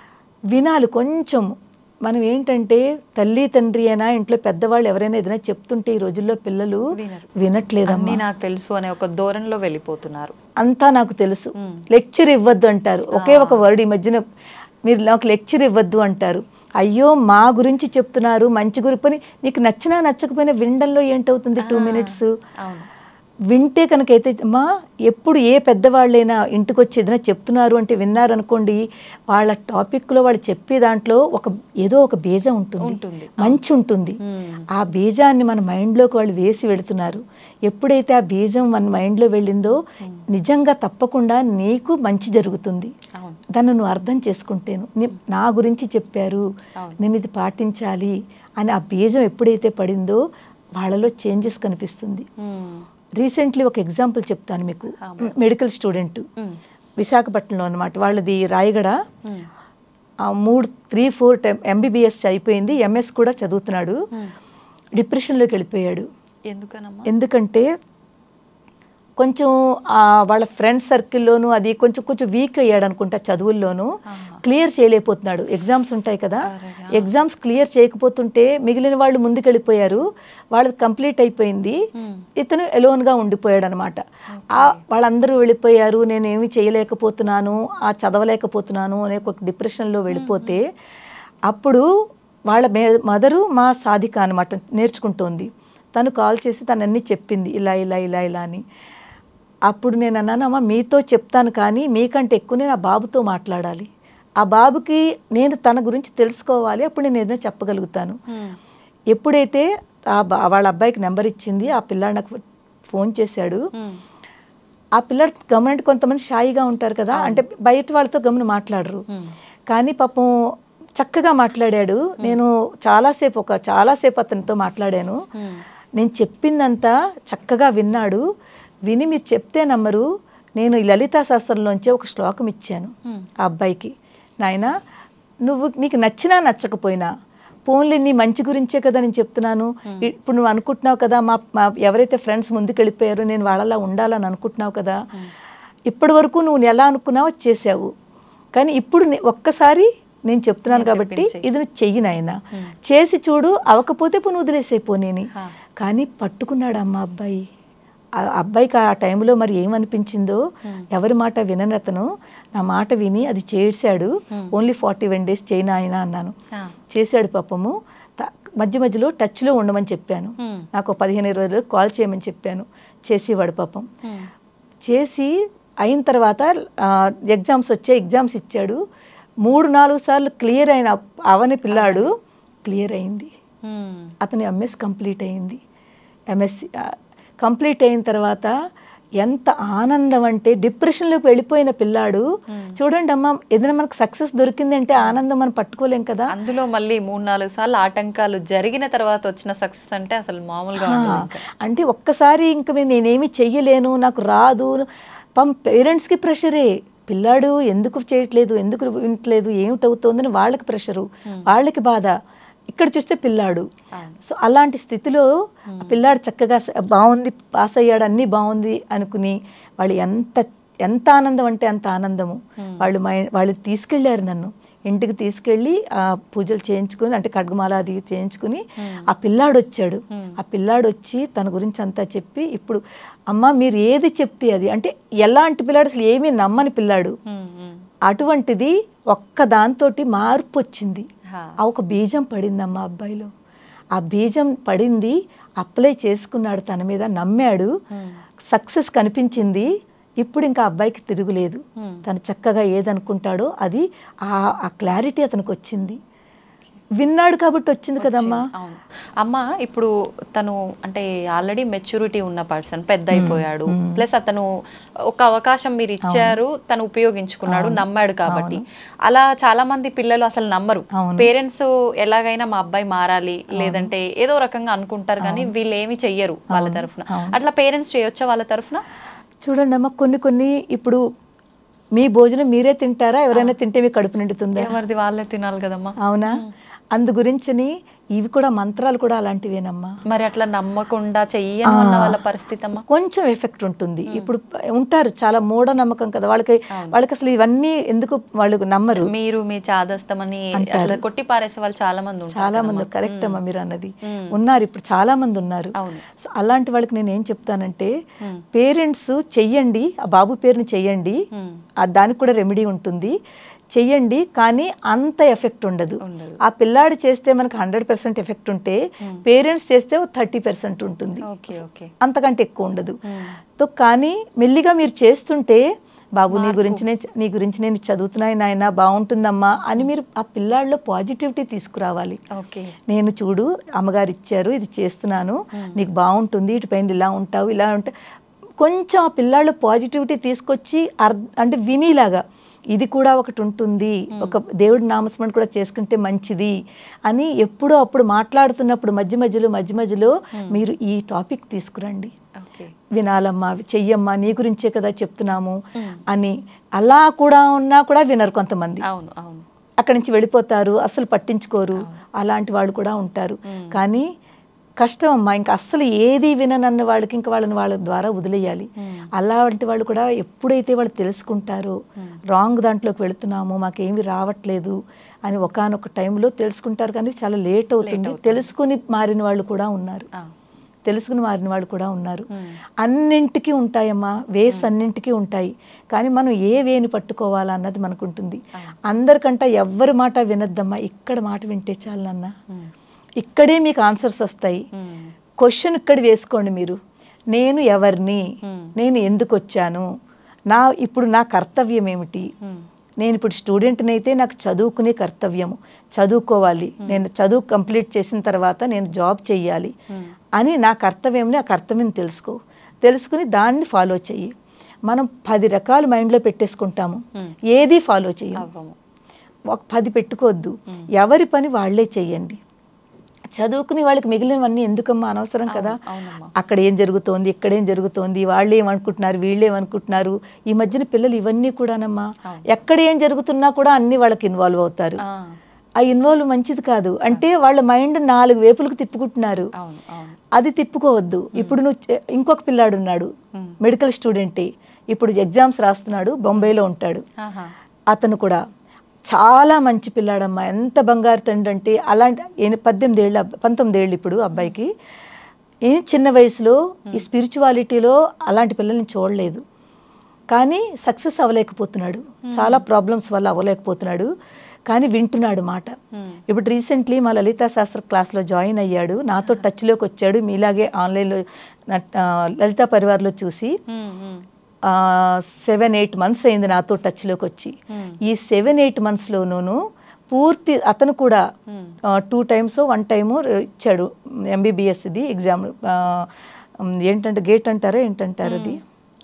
వినాలి కొంచెం మనం ఏంటంటే తల్లి తండ్రి అయినా ఇంట్లో పెద్దవాళ్ళు ఎవరైనా ఏదైనా చెప్తుంటే ఈ రోజుల్లో పిల్లలు వినరు. వినట్లేదమ్మా అన్నీ నాకు తెలుసు అనే ఒక ధోరణిలో వెళ్ళిపోతున్నారు అంతా నాకు తెలుసు మ్మ్. లెక్చర్ ఇవ్వద్దు అంటారు ఒకే ఒక వర్డ్ ఈ మధ్యన మీరు నాకు లెక్చర్ ఇవ్వద్దు అంటారు అయ్యో మా గురించి చెప్తున్నారు మంచి గురిపని నీకు నచ్చినా నచ్చకపోయినా వినడంలో ఏంటవుతుంది టూ మినిట్స్ అవును వింటే కనుకైతే అమ్మా ఎప్పుడు ఏ పెద్దవాళ్ళైనా ఇంటికి వచ్చి ఏదైనా చెప్తున్నారు అంటే విన్నారు అనుకోండి వాళ్ళ టాపిక్లో వాళ్ళు చెప్పే దాంట్లో ఒక ఏదో ఒక బీజం ఉంటుంది ఉంటుంది. మంచి ఉంటుంది Hmm. ఆ బీజాన్ని మన మైండ్లోకి వాళ్ళు వేసి పెడుతున్నారు ఎప్పుడైతే ఆ బీజం మన మైండ్లో వెళ్ళిందో నిజంగా తప్పకుండా నీకు మంచి జరుగుతుంది అవును దాన్ని నువ్వు అర్థం చేసుకుంటేను నీ- నా గురించి చెప్పారు అవును. నేను ఇది పాటించాలి అని ఆ బీజం ఎప్పుడైతే పడిందో వాళ్ళలో చేంజెస్ కనిపిస్తుంది Hmm. రీసెంట్లీ ఒక ఎగ్జాంపుల్ చెప్తాను మీకు ఆ. Medical student Hmm. విశాఖపట్నంలో అనమాట వాళ్ళది రాయగడ Hmm. ఆ మూడు త్రీ ఫోర్ టైం ఎంబీబీఎస్ అయిపోయింది ఎంఎస్ కూడా చదువుతున్నాడు Hmm. డిప్రెషన్లోకి వెళ్ళిపోయాడు ఎందుకనమ్మా ఎందుకంటే కొంచెం ఆ వాళ్ళ ఫ్రెండ్ సర్కిల్లోనూ అది కొంచెం కొంచెం వీక్ అయ్యాడు అనుకుంటా చదువుల్లోనూ ఆహా. క్లియర్ చేయలేకపోతున్నాడు ఎగ్జామ్స్ ఉంటాయి కదా అరెరా. ఎగ్జామ్స్ క్లియర్ చేయకపోతుంటే మిగిలిన వాళ్ళు ముందుకెళ్ళిపోయారు వాళ్ళది కంప్లీట్ అయిపోయింది Hmm. ఇతను ఎలోన్గా ఉండిపోయాడు అనమాట ఆ వాళ్ళందరూ వెళ్ళిపోయారు నేను ఏమి చేయలేకపోతున్నాను ఆ చదవలేకపోతున్నాను అనే ఒక డిప్రెషన్లో వెళ్ళిపోతే అప్పుడు వాళ్ళ మే మదరు మా సాధిక అనమాట నేర్చుకుంటోంది తను కాల్ చేసి తనన్నీ చెప్పింది ఇలా ఇలా ఇలా ఇలా అని అప్పుడు నేను అన్నాను అమ్మ మీతో చెప్తాను కానీ మీకంటే ఎక్కువ నేను ఆ బాబుతో మాట్లాడాలి ఆ బాబుకి నేను తన గురించి తెలుసుకోవాలి అప్పుడు నేను ఏదైనా చెప్పగలుగుతాను Hmm. ఎప్పుడైతే ఆ బా వాళ్ళ అబ్బాయికి నెంబర్ ఇచ్చింది ఆ పిల్లాడు నాకు ఫోన్ చేశాడు Hmm. ఆ పిల్లాడు గమనంటే కొంతమంది షాయిగా ఉంటారు కదా అంటే బయట వాళ్ళతో గమని మాట్లాడరు Hmm. కానీ పాపం చక్కగా మాట్లాడాడు నేను చాలాసేపు ఒక చాలాసేపు అతనితో మాట్లాడాను Hmm. నేను చెప్పిందంతా చక్కగా విన్నాడు విని మీరు చెప్తే నమ్మరు నేను ఈ లలితా శాస్త్రంలోంచి ఒక శ్లోకం ఇచ్చాను Hmm. ఆ అబ్బాయికి నాయన నువ్వు నీకు నచ్చినా నచ్చకపోయినా పోన్లే నీ మంచి గురించే కదా నేను చెప్తున్నాను ఇప్పుడు నువ్వు అనుకుంటున్నావు కదా మా మా ఎవరైతే ఫ్రెండ్స్ ముందుకు వెళ్ళిపోయారో నేను వాళ్ళలా ఉండాలని అనుకుంటున్నావు కదా ఇప్పటి వరకు నువ్వు ఎలా అనుకున్నావో చేసావు కానీ ఇప్పుడు నే- ఒక్కసారి నేను చెప్తున్నాను నేను కాబట్టి చెప్పింది చెయ్యి. ఇది నువ్వు చెయ్యి నాయన Hmm. చేసి చూడు అవకపోతే పోను వదిలేసేపోనేని హా. కానీ పట్టుకున్నాడు అమ్మ అబ్బాయి ఆ అబ్బాయికి ఆ టైంలో మరి ఏమనిపించిందో Hmm. ఎవరి మాట వినని అతను నా మాట విని అది చేశాడు Hmm. Only forty one days చేయను ఆయన అన్నాను Ah. చేశాడు పాపము త- మధ్య మధ్యలో టచ్లో ఉండమని చెప్పాను Hmm. నాకు ఒక పదిహేను ఇరవై రోజులు కాల్ చేయమని చెప్పాను చేసేవాడు పాపం Hmm. చేసి అయిన తర్వాత ఆ, ఎగ్జామ్స్ వచ్చాయి ఎగ్జామ్స్ ఇచ్చాడు మూడు నాలుగు సార్లు క్లియర్ అయిన అవని పిల్లాడు క్లియర్ అయింది Hmm. అతని ఎంఎస్ కంప్లీట్ అయింది ఎంఎస్సి కంప్లీట్ అయిన తర్వాత ఎంత ఆనందం అంటే డిప్రెషన్లోకి వెళ్ళిపోయిన పిల్లాడు చూడండి అమ్మ ఏదైనా మనకు సక్సెస్ దొరికిందంటే ఆనందం మనం పట్టుకోలేం కదా అందులో మళ్ళీ మూడు నాలుగు సార్లు ఆటంకాలు జరిగిన తర్వాత వచ్చిన సక్సెస్ అంటే అసలు మామూలుగా ఆ, ఉండదు ఇంకా. అంటే ఒక్కసారి ఇంక నేను- నేనేమి చెయ్యలేను నాకు రాదు పం పేరెంట్స్కి ప్రెషరే పిల్లాడు ఎందుకు చేయట్లేదు ఎందుకు వినట్లేదు ఏమిటవుతోందని వాళ్ళకి ప్రెషరు వాళ్ళకి బాధ ఇక్కడ చూస్తే పిల్లాడు అవును. సో అలాంటి స్థితిలో ఆ పిల్లాడు చక్కగా స- బాగుంది పాస్ అయ్యాడు అన్నీ బాగుంది అనుకుని వాళ్ళు ఎంత ఎంత ఆనందం అంటే అంత ఆనందము వాళ్ళు మై వాళ్ళు తీసుకెళ్ళారు నన్ను ఇంటికి తీసుకెళ్ళి ఆ పూజలు చేయించుకుని అంటే ఖడ్గమాల అది చేయించుకుని ఆ పిల్లాడు వచ్చాడు ఆ పిల్లాడు వచ్చి తన గురించి అంతా చెప్పి ఇప్పుడు అమ్మ మీరు ఏది చెప్తే అది అంటే ఎలాంటి పిల్లాడు అసలు ఏమీ నమ్మని పిల్లాడు ఉమ్, ఉమ్. అటువంటిది ఒక్క దాంతోటి మార్పు వచ్చింది హా. ఆ ఒక బీజం పడిందమ్మా అబ్బాయిలో ఆ బీజం పడింది అప్లై చేసుకున్నాడు తన మీద నమ్మాడు ఉమ్. సక్సెస్ కనిపించింది ఇప్పుడు ఇంకా అబ్బాయికి తిరుగులేదు Hmm. తను చక్కగా ఏదనుకుంటాడో అది ఆ ఆ క్లారిటీ అతనికి వచ్చింది విన్నాడు కాబట్టి వచ్చింది కదమ్మా అవును అమ్మ ఇప్పుడు తను అంటే ఆల్రెడీ మెచ్యూరిటీ ఉన్న పర్సన్ పెద్ద అయిపోయాడు ప్లస్ అతను ఒక అవకాశం మీరు ఇచ్చారు తను ఉపయోగించుకున్నాడు నమ్మాడు కాబట్టి అలా చాలా మంది పిల్లలు అసలు నమ్మరు అవును. పేరెంట్స్ ఎలాగైనా మా అబ్బాయి మారాలి లేదంటే ఏదో రకంగా అనుకుంటారు కానీ వీళ్ళు ఏమి చెయ్యరు వాళ్ళ తరఫున అట్లా పేరెంట్స్ చేయొచ్చా వాళ్ళ తరఫున చూడండి అమ్మా కొన్ని కొన్ని ఇప్పుడు మీ భోజనం మీరే తింటారా ఎవరైనా తింటే మీ కడుపు నిండుతుందా ఎవరిది వాళ్ళే తినాలి కదమ్మా అవునా అందు గురించని ఇవి కూడా మంత్రాలు కూడా అలాంటివేనమ్మా మరి అట్లా నమ్మకుండా చెయ్యను అన్న వాళ్ళ పరిస్థితి అమ్మా కొంచెం ఎఫెక్ట్ ఉంటుంది ఇప్పుడు ఉంటారు చాలా మూఢనమ్మకం కదా వాళ్ళకి వాళ్ళకి అసలు ఇవన్నీ ఎందుకు వాళ్ళు నమ్మరు మీరు మీ చాదస్తమని అట్లా కొట్టి పారేసే వాళ్ళు చాలా మంది ఉంటారు చాలా మంది కరెక్ట్ అమ్మా మీరు అన్నది ఉన్నారు ఇప్పుడు చాలా మంది ఉన్నారు అవును సో అలాంటి వాళ్ళకి నేను ఏం చెప్తానంటే పేరెంట్స్ చెయ్యండి ఆ బాబు పేరుని చెయ్యండి ఉమ్. ఆ దానికి కూడా రెమెడీ ఉంటుంది చెయ్యండి కానీ అంత ఎఫెక్ట్ ఉండదు ఉండదు ఆ పిల్లాడు చేస్తే మనకు హండ్రెడ్ పర్సెంట్ ఎఫెక్ట్ ఉంటే పేరెంట్స్ చేస్తే థర్టీ పర్సెంట్ ఉంటుంది ఓకే ఓకే అంతకంటే ఎక్కువ ఉండదు తో కానీ మెల్లిగా మీరు చేస్తుంటే బాబు నీ గురించి నేను నీ గురించి నేను చదువుతున్నాను నాయన బాగుంటుందమ్మా అని మీరు ఆ పిల్లాడిలో పాజిటివిటీ తీసుకురావాలి ఓకే నేను చూడు అమ్మగారు ఇచ్చారు ఇది చేస్తున్నాను నీకు బాగుంటుంది ఇటు పైన ఇలా ఉంటావు ఇలా ఉంటా కొంచెం ఆ పిల్లాళ్ళు పాజిటివిటీ తీసుకొచ్చి అర్ అంటే వినిలాగా ఇది కూడా ఒకటి ఉంటుంది ఒక దేవుడి నామస్మరణ కూడా చేసుకుంటే మంచిది అని ఎప్పుడో అప్పుడు మాట్లాడుతున్నప్పుడు మధ్య మధ్యలో మధ్య మధ్యలో మీరు ఈ టాపిక్ తీసుకురండి ఓకే వినాలమ్మా చెయ్యమ్మా నీ గురించే కదా చెప్తున్నాము అని అలా కూడా ఉన్నా కూడా వినరు కొంతమంది అవును అవును అక్కడి నుంచి వెళ్ళిపోతారు అస్సలు పట్టించుకోరు అలాంటి వాళ్ళు కూడా ఉంటారు కానీ కష్టం అమ్మా ఇంకా అస్సలు ఏది విననన్న వాళ్ళకి ఇంకా వాళ్ళని వాళ్ళ ద్వారా వదిలేయాలి అలాంటి వాళ్ళు కూడా ఎప్పుడైతే వాళ్ళు తెలుసుకుంటారో రాంగ్ దాంట్లోకి వెళుతున్నాము మాకేమి రావట్లేదు అని ఒకానొక టైంలో తెలుసుకుంటారు కానీ చాలా లేట్ అవుతుంది తెలుసుకుని మారిన వాళ్ళు కూడా ఉన్నారు ఆ. తెలుసుకుని మారిన వాళ్ళు కూడా ఉన్నారు అన్నింటికి ఉంటాయమ్మా వేస్ అన్నింటికి ఉంటాయి కానీ మనం ఏ వేని పట్టుకోవాలా అన్నది మనకు ఉంటుంది అందరికంటే ఎవ్వరి మాట వినద్దమ్మా ఇక్కడ మాట వింటే చాలు నాన్న ఉమ్. ఇక్కడే మీకు ఆన్సర్స్ వస్తాయి ఉమ్. క్వశ్చన్ ఇక్కడ వేసుకోండి మీరు నేను ఎవరిని నేను ఎందుకు వచ్చాను నా ఇప్పుడు నా కర్తవ్యం ఏమిటి ఉమ్. నేను ఇప్పుడు స్టూడెంట్ని అయితే నాకు చదువుకునే కర్తవ్యము చదువుకోవాలి నేను చదువు కంప్లీట్ చేసిన తర్వాత నేను జాబ్ చెయ్యాలి ఉమ్. అని నా కర్తవ్యంని ఆ కర్తవ్యం తెలుసుకో తెలుసుకుని దాన్ని ఫాలో చెయ్యి మనం పది రకాలు మైండ్లో పెట్టేసుకుంటాము Hmm. ఏది ఫాలో చెయ్యం అవ్వము ఒక పది పెట్టుకోవద్దు ఎవరి పని వాళ్ళే చెయ్యండి చదువుకుని వాళ్ళకి మిగిలినవన్నీ ఎందుకమ్మా అనవసరం కదా అవునమ్మా అక్కడ ఏం జరుగుతోంది ఇక్కడ ఏం జరుగుతోంది వాళ్ళు ఏమనుకుంటున్నారు వీళ్ళు ఏమనుకుంటున్నారు ఈ మధ్యన పిల్లలు ఇవన్నీ కూడానమ్మా ఎక్కడ ఏం జరుగుతున్నా కూడా అన్ని వాళ్ళకి ఇన్వాల్వ్ అవుతారు ఆ. ఆ ఇన్వాల్వ్ మంచిది కాదు అంటే వాళ్ళ మైండ్ నాలుగు వేపులకు తిప్పుకుంటున్నారు అవును అవును అది తిప్పుకోవద్దు ఇప్పుడు నువ్వు చే- ఇంకొక పిల్లాడు ఉన్నాడు మెడికల్ స్టూడెంటే ఇప్పుడు ఎగ్జామ్స్ రాస్తున్నాడు బొంబాయిలో ఉంటాడు ఆహా. అతను కూడా చాలా మంచి పిల్లాడమ్మా ఎంత బంగారు తండ్రి అంటే అలాంటి ఎని- పద్దెనిమిది ఏళ్ళు అబ్బ- పంతొమ్మిది ఏళ్ళు ఇప్పుడు అబ్బాయికి ఈ చిన్న వయసులో ఈ స్పిరిచువాలిటీలో అలాంటి పిల్లల్ని చూడలేదు కానీ సక్సెస్ అవ్వలేకపోతున్నాడు చాలా ప్రాబ్లమ్స్ వల్ల అవ్వలేకపోతున్నాడు కానీ వింటున్నాడు మాట Hmm. ఇప్పుడు రీసెంట్లీ మా లలితా శాస్త్ర క్లాస్లో జాయిన్ అయ్యాడు నాతో టచ్లోకి వచ్చాడు మీలాగే ఆన్లైన్లో నా- ఆ, లలితా పరివార్లో చూసి ఉమ్. ఉమ్. సెవెన్ ఎయిట్ మంత్స్ అయింది నాతో టచ్లోకి వచ్చి Hmm. ఈ సెవెన్ ఎయిట్ మంత్స్లోనూ పూర్తి అతను కూడా Hmm. Two times one time ఇచ్చాడు ఎంబీబీఎస్ది ఎగ్జామ్ ఏంటంటే గేట్ అంటారా ఏంటంటారు అది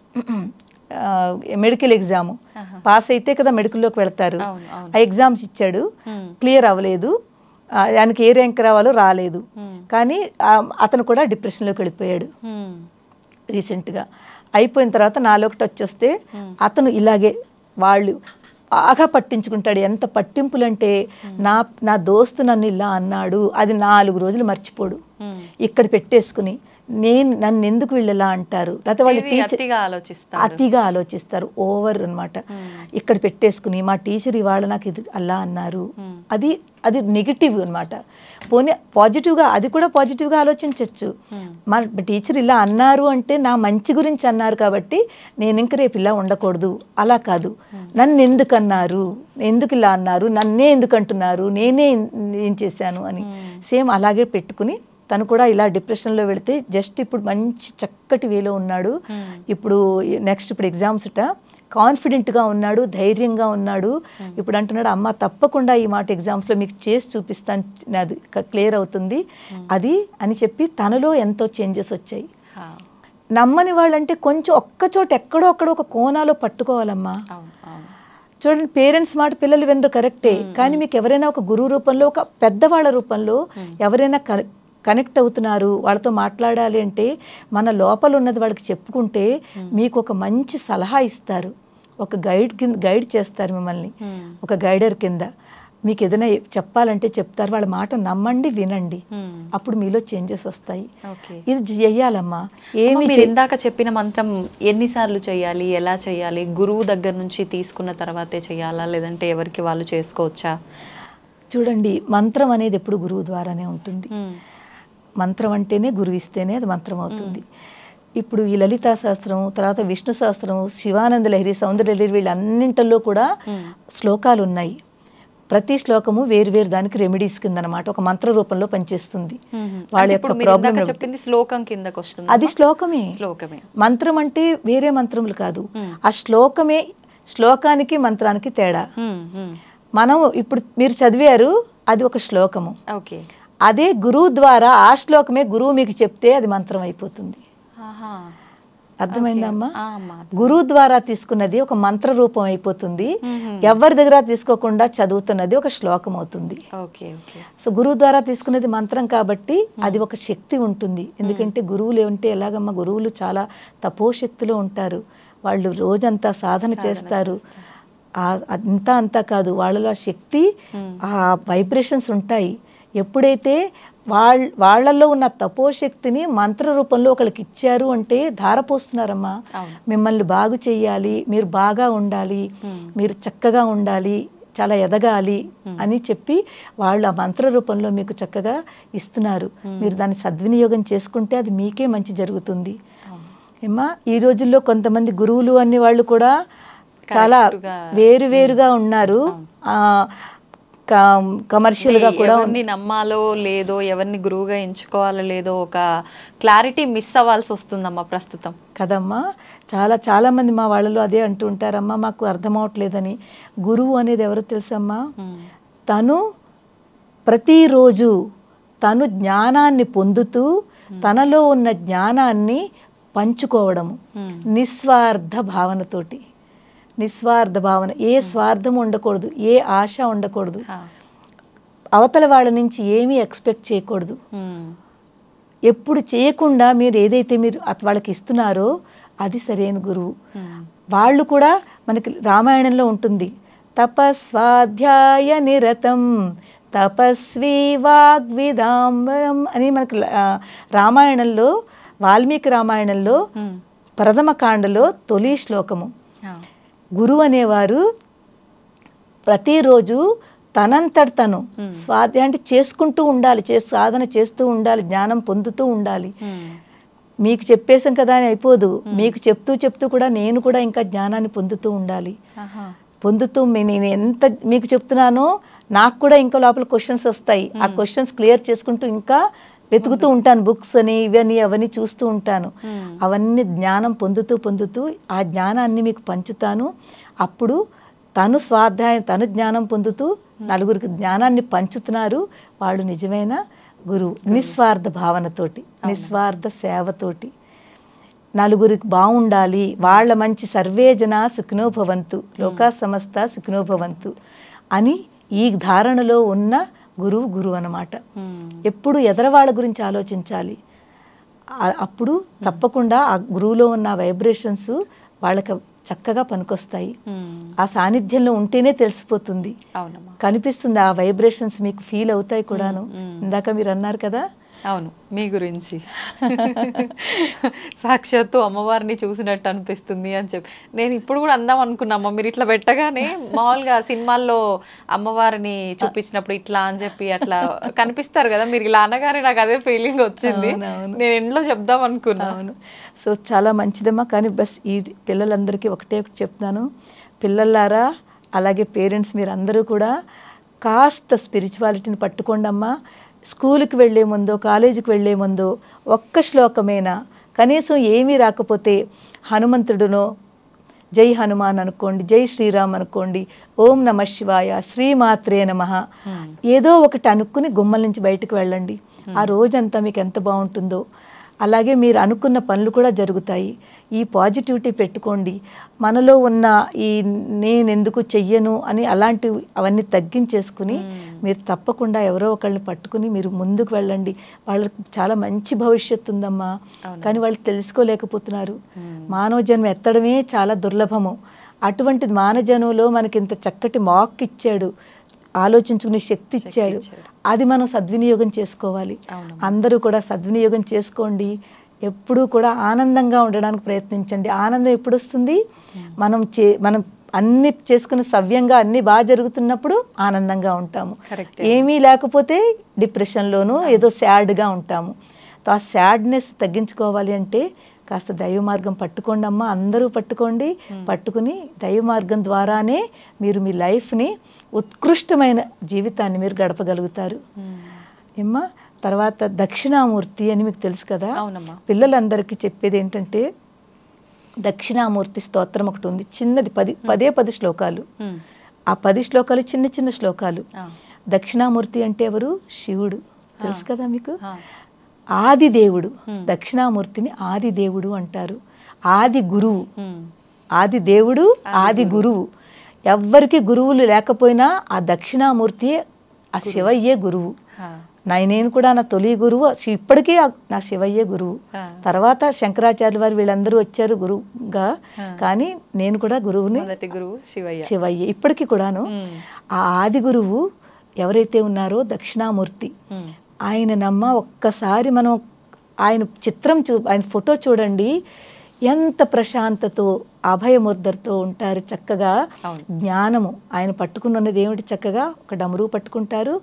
మెడికల్ ఎగ్జామ్ ఆహా. పాస్ అయితే కదా మెడికల్లోకి వెళ్తారు అవును అవును ఆ ఎగ్జామ్స్ ఇచ్చాడు Hmm. క్లియర్ అవ్వలేదు ఆ, ఆయనకి ఏ ర్యాంక్ రావాలో రాలేదు Hmm. కానీ ఆ, అతను కూడా డిప్రెషన్లోకి వెళ్ళిపోయాడు ఉమ్. రీసెంట్గా అయిపోయిన తర్వాత నాలోకి టచ్ వస్తే అతను ఇలాగే వాళ్ళు బాగా పట్టించుకుంటాడు ఎంత పట్టింపులంటే నా నా దోస్తు నన్ను ఇలా అన్నాడు అది నాలుగు రోజులు మర్చిపోడు ఉమ్. ఇక్కడ పెట్టేసుకుని నేను నన్ను ఎందుకు వీళ్ళు ఇలా అంటారు లేకపోతే వాళ్ళ ఇది టీచర్ అతిగా ఆలోచిస్తాడు అతిగా ఆలోచిస్తారు ఓవర్ అన్నమాట ఇక్కడ పెట్టేసుకుని మా టీచర్ ఇవాళ నాకు ఇది అలా అన్నారు Hmm. అది అది నెగిటివ్ అన్నమాట పోనీ పాజిటివ్గా అది కూడా పాజిటివ్గా ఆలోచించవచ్చు Hmm. మా టీచర్ ఇలా అన్నారు అంటే నా మంచి గురించి అన్నారు కాబట్టి నేను ఇంక రేపు ఇలా ఉండకూడదు అలా కాదు నన్ను ఎందుకు అన్నారు ఎందుకు ఇలా అన్నారు నన్నే ఎందుకు అంటున్నారు నేనే ఏం చేశాను అని సేమ్ అలాగే పెట్టుకుని తను కూడా ఇలా డిప్రెషన్లో వెళితే జస్ట్ ఇప్పుడు మంచి చక్కటి వేలో ఉన్నాడు Hmm. ఇప్పుడు నెక్స్ట్ ఇప్పుడు ఎగ్జామ్స్ ట కాన్ఫిడెంట్గా ఉన్నాడు ధైర్యంగా ఉన్నాడు ఇప్పుడు అంటున్నాడు అమ్మ తప్పకుండా ఈ మాట ఎగ్జామ్స్లో మీకు చేసి చూపిస్తాను అది క్లియర్ అవుతుంది అది అని చెప్పి తనలో ఎంతో చేంజెస్ వచ్చాయి ఆ, నమ్మని వాళ్ళంటే కొంచెం ఒక్క చోట ఎక్కడో అక్కడ ఒక కోనాలో పట్టుకోవాలమ్మా అవును అవును చూడండి పేరెంట్స్ మాట పిల్లలు వినరు కరెక్టే కానీ మీకు ఎవరైనా ఒక గురువు రూపంలో ఒక పెద్దవాళ్ళ రూపంలో ఎవరైనా కన- కనెక్ట్ అవుతున్నారు వాళ్ళతో మాట్లాడాలి అంటే మన లోపల ఉన్నది వాళ్ళకి చెప్పుకుంటే మీకు ఒక మంచి సలహా ఇస్తారు ఒక గైడ్ కింద గైడ్ చేస్తారు మిమ్మల్ని Hmm. ఒక గైడర్ కింద మీకు ఏదైనా చెప్పాలంటే చెప్తారు వాళ్ళ మాట నమ్మండి వినండి Hmm. అప్పుడు మీలో చేంజెస్ వస్తాయి ఓకే ఇది చెయ్యాలమ్మా అమ్మ, ఏమి మీరు ఇందాక చెప్పిన మంత్రం ఎన్నిసార్లు చేయాలి ఎలా చేయాలి గురువు దగ్గర నుంచి తీసుకున్న తర్వాతే చేయాలా లేదంటే ఎవరికి వాళ్ళు చేసుకోవచ్చా చూడండి మంత్రం అనేది ఎప్పుడు గురువు ద్వారానే ఉంటుంది ఉమ్, మంత్రం అంటేనే గురువు ఇస్తేనే అది మంత్రం అవుతుంది ఇప్పుడు ఈ లలితా శాస్త్రం తర్వాత విష్ణు శాస్త్రం శివానంద లహరి సౌందర్య లహరి వీళ్ళన్నింటిలో కూడా ఉమ్, శ్లోకాలు ఉన్నాయి ప్రతి శ్లోకము వేరు వేరు దానికి రెమెడీస్ కింద అనమాట ఒక మంత్ర రూపంలో పనిచేస్తుంది ఉమ్. వాళ్ళ అంటే యొక్క ఇప్పుడు మీరు ప్రాబ్లం ఇందాక చెప్పింది శ్లోకం కిందకు వస్తుంది అది శ్లోకమే శ్లోకమే మంత్రం అంటే వేరే మంత్రములు కాదు Hmm. ఆ శ్లోకమే శ్లోకానికి మంత్రానికి తేడా ఉమ్, ఉమ్. మనం ఇప్పుడు మీరు చదివారు అది ఒక శ్లోకము ఓకే అదే గురువు ద్వారా ఆ శ్లోకమే గురువు మీకు చెప్తే అది మంత్రం అయిపోతుంది ఆహా. అర్థమైందమ్మా ఆ, అమ్మా. గురువు ద్వారా తీసుకున్నది ఒక మంత్ర రూపం అయిపోతుంది మ్మ్. ఎవరి దగ్గర తీసుకోకుండా చదువుతున్నది ఒక శ్లోకం అవుతుంది ఓకే ఓకే సో గురువు ద్వారా తీసుకున్నది మంత్రం కాబట్టి అది ఒక శక్తి ఉంటుంది ఎందుకంటే గురువులు ఏమంటే ఎలాగమ్మా గురువులు చాలా తపోశక్తిలో ఉంటారు వాళ్ళు రోజంతా సాధన చేస్తారు ఆ- అంతా అంతా కాదు వాళ్ళలో ఆ శక్తి ఆ వైబ్రేషన్స్ ఉంటాయి ఎప్పుడైతే వాళ్ళ వాళ్ళల్లో ఉన్న తపోశక్తిని మంత్ర రూపంలో ఒకరికి ఇచ్చారు అంటే ధారపోస్తున్నారమ్మా అవును మిమ్మల్ని బాగు చెయ్యాలి మీరు బాగా ఉండాలి మీరు చక్కగా ఉండాలి చాలా ఎదగాలి అని చెప్పి వాళ్ళు ఆ మంత్ర రూపంలో మీకు చక్కగా ఇస్తున్నారు మీరు దాన్ని సద్వినియోగం చేసుకుంటే అది మీకే మంచి జరుగుతుంది అవును. ఏమ్మా ఈ రోజుల్లో కొంతమంది గురువులు అనే వాళ్ళు కూడా చాలా Correct గా, వేరు వేరుగా ఉన్నారు ఆ, క- కమర్షియల్ గా కూడా ఎవరిని నమ్మాలో లేదో ఎవరిని గురువుగా ఎంచుకోవాలో లేదో ఒక క్లారిటీ మిస్ అవ్వాల్సి వస్తుందమ్మా ప్రస్తుతం కదమ్మా చాలా చాలా మంది మా వాళ్ళలో అదే అంటూ ఉంటారమ్మా మాకు అర్థం అవట్లేదని గురువు అనేది ఎవరు తెలుసమ్మా ఉమ్, తను ప్రతిరోజు తను జ్ఞానాన్ని పొందుతూ తనలో ఉన్న జ్ఞానాన్ని పంచుకోవడము ఉమ్, నిస్వార్థ భావనతోటి నిస్వార్థ భావన ఏ స్వార్థం ఉండకూడదు ఏ ఆశ ఉండకూడదు ఆ, అవతల వాళ్ళ నుంచి ఏమీ ఎక్స్పెక్ట్ చేయకూడదు ఉమ్, ఎప్పుడు చేయకుండా మీరు ఏదైతే మీరు అత- వాళ్ళకి ఇస్తున్నారో అది సరైన గురువు ఉమ్, వాళ్ళు కూడా మనకి రామాయణంలో ఉంటుంది తపస్వాధ్యాయ నిరతం తపస్వి వాగ్విదాంబరం అని మనకి ఆ, రామాయణంలో వాల్మీకి రామాయణంలో ఉమ్, ప్రథమ కాండలో తొలి శ్లోకము ఆ, గురువు అనేవారు ప్రతిరోజు తనంతట తను స్వాధ్యాయం అంటే చేసుకుంటూ ఉండాలి చేసి సాధన చేస్తూ ఉండాలి జ్ఞానం పొందుతూ ఉండాలి ఉమ్, మీకు చెప్పేసాం కదా అని అయిపోదు మీకు చెప్తూ చెప్తూ కూడా నేను కూడా ఇంకా జ్ఞానాన్ని పొందుతూ ఉండాలి ఆహా, పొందుతూ మీ- నేను ఎంత మీకు చెప్తున్నానో నాకు కూడా ఇంకా లోపల క్వశ్చన్స్ వస్తాయి ఆ క్వశ్చన్స్ క్లియర్ చేసుకుంటూ ఇంకా వెతుకుతూ ఉంటాను బుక్స్ అని ఇవని అవన్నీ చూస్తూ ఉంటాను ఉమ్, అవన్నీ జ్ఞానం పొందుతూ పొందుతూ ఆ జ్ఞానాన్ని మీకు పంచుతాను అప్పుడు తను స్వాధ్యాయం తను జ్ఞానం పొందుతూ నలుగురికి జ్ఞానాన్ని పంచుతున్నారు వాళ్ళు నిజమైన గురువు నిస్వార్థ భావనతోటి నిస్వార్థ సేవతోటి నలుగురికి బాగుండాలి వాళ్ళ మంచి సర్వేజన సుఖినోభవంతు లోకా సమస్త సుఖినోభవంతు అని ఈ ధారణలో ఉన్న గురువు గురువు అన్నమాట ఉమ్, ఎప్పుడు ఎదరవాళ్ళ గురించి ఆలోచించాలి ఆ- అప్పుడు తప్పకుండా ఆ గురువులో ఉన్న వైబ్రేషన్స్ వాళ్ళకి చక్కగా పనికొస్తాయి మ్మ్. ఆ సాన్నిధ్యంలో ఉంటేనే తెలిసిపోతుంది అవునమ్మా కనిపిస్తుంది ఆ వైబ్రేషన్స్ మీకు ఫీల్ అవుతాయి కూడాను మ్మ్. ఇందాక మీరు అన్నారు కదా అవును మీ గురించి సాక్షాత్తు అమ్మవారిని చూసినట్టు అనిపిస్తుంది అని చెప్పి నేను ఇప్పుడు కూడా అందాం అనుకున్నామ్మా మీరు ఇట్లా పెట్టగానే మామూలుగా సినిమాల్లో అమ్మవారిని చూపించినప్పుడు ఇట్లా అని చెప్పి అట్లా కనిపిస్తారు కదా మీరు ఇలా అనగానే నాకు అదే ఫీలింగ్ వచ్చింది అవునవును. నేను ఎండ్లో చెప్దాం అనుకున్నా అవును సో చాలా మంచిదమ్మా కానీ బస్ ఈ పిల్లలందరికీ ఒకటే ఒకటి చెప్తున్నాను పిల్లలారా అలాగే పేరెంట్స్ మీరు అందరూ కూడా కాస్త స్పిరిచువాలిటీని పట్టుకోండి అమ్మా స్కూల్కి వెళ్ళే ముందో కాలేజీకి వెళ్ళే ముందో ఒక్క శ్లోకమేనా కనీసం ఏమీ రాకపోతే హనుమంతుడునో జై హనుమాన్ అనుకోండి జై శ్రీరామ్ అనుకోండి ఓం నమ శివాయ శ్రీమాత్రే నమ ఏదో ఒకటి అనుకుని గుమ్మల నుంచి బయటకు వెళ్ళండి ఆ రోజంతా మీకు ఎంత బాగుంటుందో అలాగే మీరు అనుకున్న పనులు కూడా జరుగుతాయి ఈ పాజిటివిటీ పెట్టుకోండి మనలో ఉన్న ఈ నేను ఎందుకు చెయ్యను అని అలాంటివి అవన్నీ తగ్గించేసుకుని మీరు తప్పకుండా ఎవరో ఒకళ్ళని పట్టుకుని మీరు ముందుకు వెళ్ళండి వాళ్ళకి చాలా మంచి భవిష్యత్తు ఉందమ్మా కానీ వాళ్ళు తెలుసుకోలేకపోతున్నారు మానవ జన్మ ఎత్తడమే చాలా దుర్లభము అటువంటి మానవ జన్మలో మనకి ఇంత చక్కటి మాక్ ఇచ్చాడు ఆలోచించుకునే శక్తి ఇచ్చాడు ఇచ్చాడు. అది మనం సద్వినియోగం చేసుకోవాలి అవును అందరూ కూడా సద్వినియోగం చేసుకోండి ఎప్పుడూ కూడా ఆనందంగా ఉండడానికి ప్రయత్నించండి ఆనందం ఎప్పుడు వస్తుంది మనం చే మనం అన్ని చేసుకుని సవ్యంగా అన్ని బాగా జరుగుతున్నప్పుడు ఆనందంగా ఉంటాము కరెక్ట్ ఏమీ లేకపోతే డిప్రెషన్లోనూ ఏదో సాడ్గా ఉంటాము సో ఆ సాడ్నెస్ తగ్గించుకోవాలి అంటే కాస్త దైవ మార్గం పట్టుకోండి అమ్మా అందరూ పట్టుకోండి పట్టుకుని దైవ మార్గం ద్వారానే మీరు మీ లైఫ్ని ఉత్కృష్టమైన జీవితాన్ని మీరు గడపగలుగుతారు ఏమ్మా తర్వాత దక్షిణామూర్తి అని మీకు తెలుసు కదా అవునమ్మా పిల్లలందరికీ చెప్పేది ఏంటంటే దక్షిణామూర్తి స్తోత్రం ఒకటి ఉంది చిన్నది పది పదే పది శ్లోకాలు మ్మ్. ఆ పది శ్లోకాలు చిన్న చిన్న శ్లోకాలు ఆ. దక్షిణామూర్తి అంటే ఎవరు శివుడు తెలుసు కదా మీకు ఆ. ఆది దేవుడు దక్షిణామూర్తిని ఆది దేవుడు అంటారు ఆది గురువు మ్మ్. ఆది దేవుడు ఆది గురువు ఎవ్వరికి గురువులు లేకపోయినా ఆ దక్షిణామూర్తి ఆ శివయ్యే గురువు ఆ. నా నేను కూడా నా తొలి గురువు శి- ఇప్పటికీ ఆ- నా శివయ్యే గురువు ఆ. తర్వాత శంకరాచార్య వారు వీళ్ళందరూ వచ్చారు గురువుగా ఆ. కానీ నేను కూడా గురువుని మొదటి గురువు శివయ్య శివయ్య ఇప్పటికీ కూడాను మ్మ్. ఆ ఆది గురువు ఎవరైతే ఉన్నారో దక్షిణామూర్తి మ్మ్. ఆయన నమ్మ ఒక్కసారి మనం ఆయన చిత్రం చూ ఆయన ఫోటో చూడండి ఎంత ప్రశాంతతో అభయముద్రతో ఉంటారు చక్కగా అవును. జ్ఞానము ఆయన పట్టుకుని ఉన్నది ఏమిటి చక్కగా ఒక డమరు పట్టుకుంటారు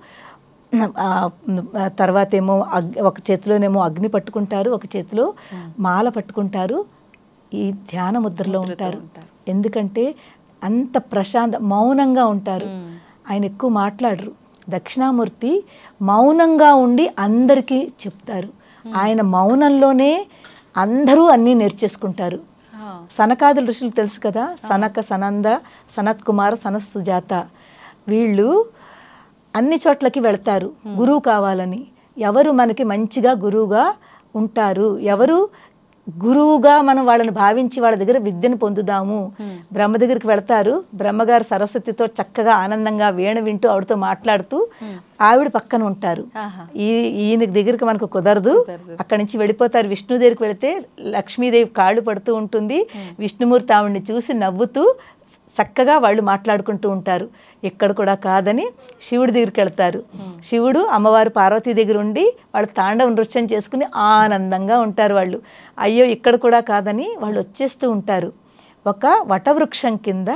ఆ, ఆ తర్వాత ఏమో అగ్ ఒక చేతిలోనేమో అగ్ని పట్టుకుంటారు ఒక చేతిలో మాల పట్టుకుంటారు ఈ ధ్యాన ముద్రలో ముద్రతో ఉంటారు ఉంటారు. ఎందుకంటే అంత ప్రశాంత మౌనంగా ఉంటారు మ్మ్. ఆయన ఎక్కువ మాట్లాడరు దక్షిణామూర్తి మౌనంగా ఉండి అందరికీ చెప్తారు ఆయన మౌనంలోనే అందరూ అన్నీ నేర్చేసుకుంటారు ఆ. సనకాదుల ఋషులు తెలుసు కదా సనక సనంద సనత్ కుమార సనత్ సుజాత వీళ్ళు అన్ని చోట్లకి వెళ్తారు గురువు కావాలని ఎవరు మనకి మంచిగా గురువుగా ఉంటారు ఎవరు గురువుగా మనం వాళ్ళని భావించి వాళ్ళ దగ్గర విద్యను పొందుదాము బ్రహ్మ దగ్గరికి వెళ్తారు బ్రహ్మగారు సరస్వతితో చక్కగా ఆనందంగా వీణ వింటూ ఆవిడతో మాట్లాడుతూ ఆవిడ పక్కన ఉంటారు ఆహా. ఈ ఈయన దగ్గరికి మనకు కుదరదు కుదరదు. అక్కడి నుంచి వెళ్ళిపోతారు విష్ణు దగ్గరికి వెళితే లక్ష్మీదేవి కాళ్ళు పడుతూ ఉంటుంది విష్ణుమూర్తి ఆవిడ్ని చూసి నవ్వుతూ చక్కగా వాళ్ళు మాట్లాడుకుంటూ ఉంటారు ఇక్కడ కూడా కాదని శివుడి దగ్గరికి వెళ్తారు శివుడు అమ్మవారు పార్వతీ దగ్గర ఉండి వాళ్ళు తాండవ నృత్యం చేసుకుని ఆనందంగా ఉంటారు వాళ్ళు అయ్యో ఇక్కడ కూడా కాదని వాళ్ళు వచ్చేస్తూ ఉంటారు ఒక వటవృక్షం కింద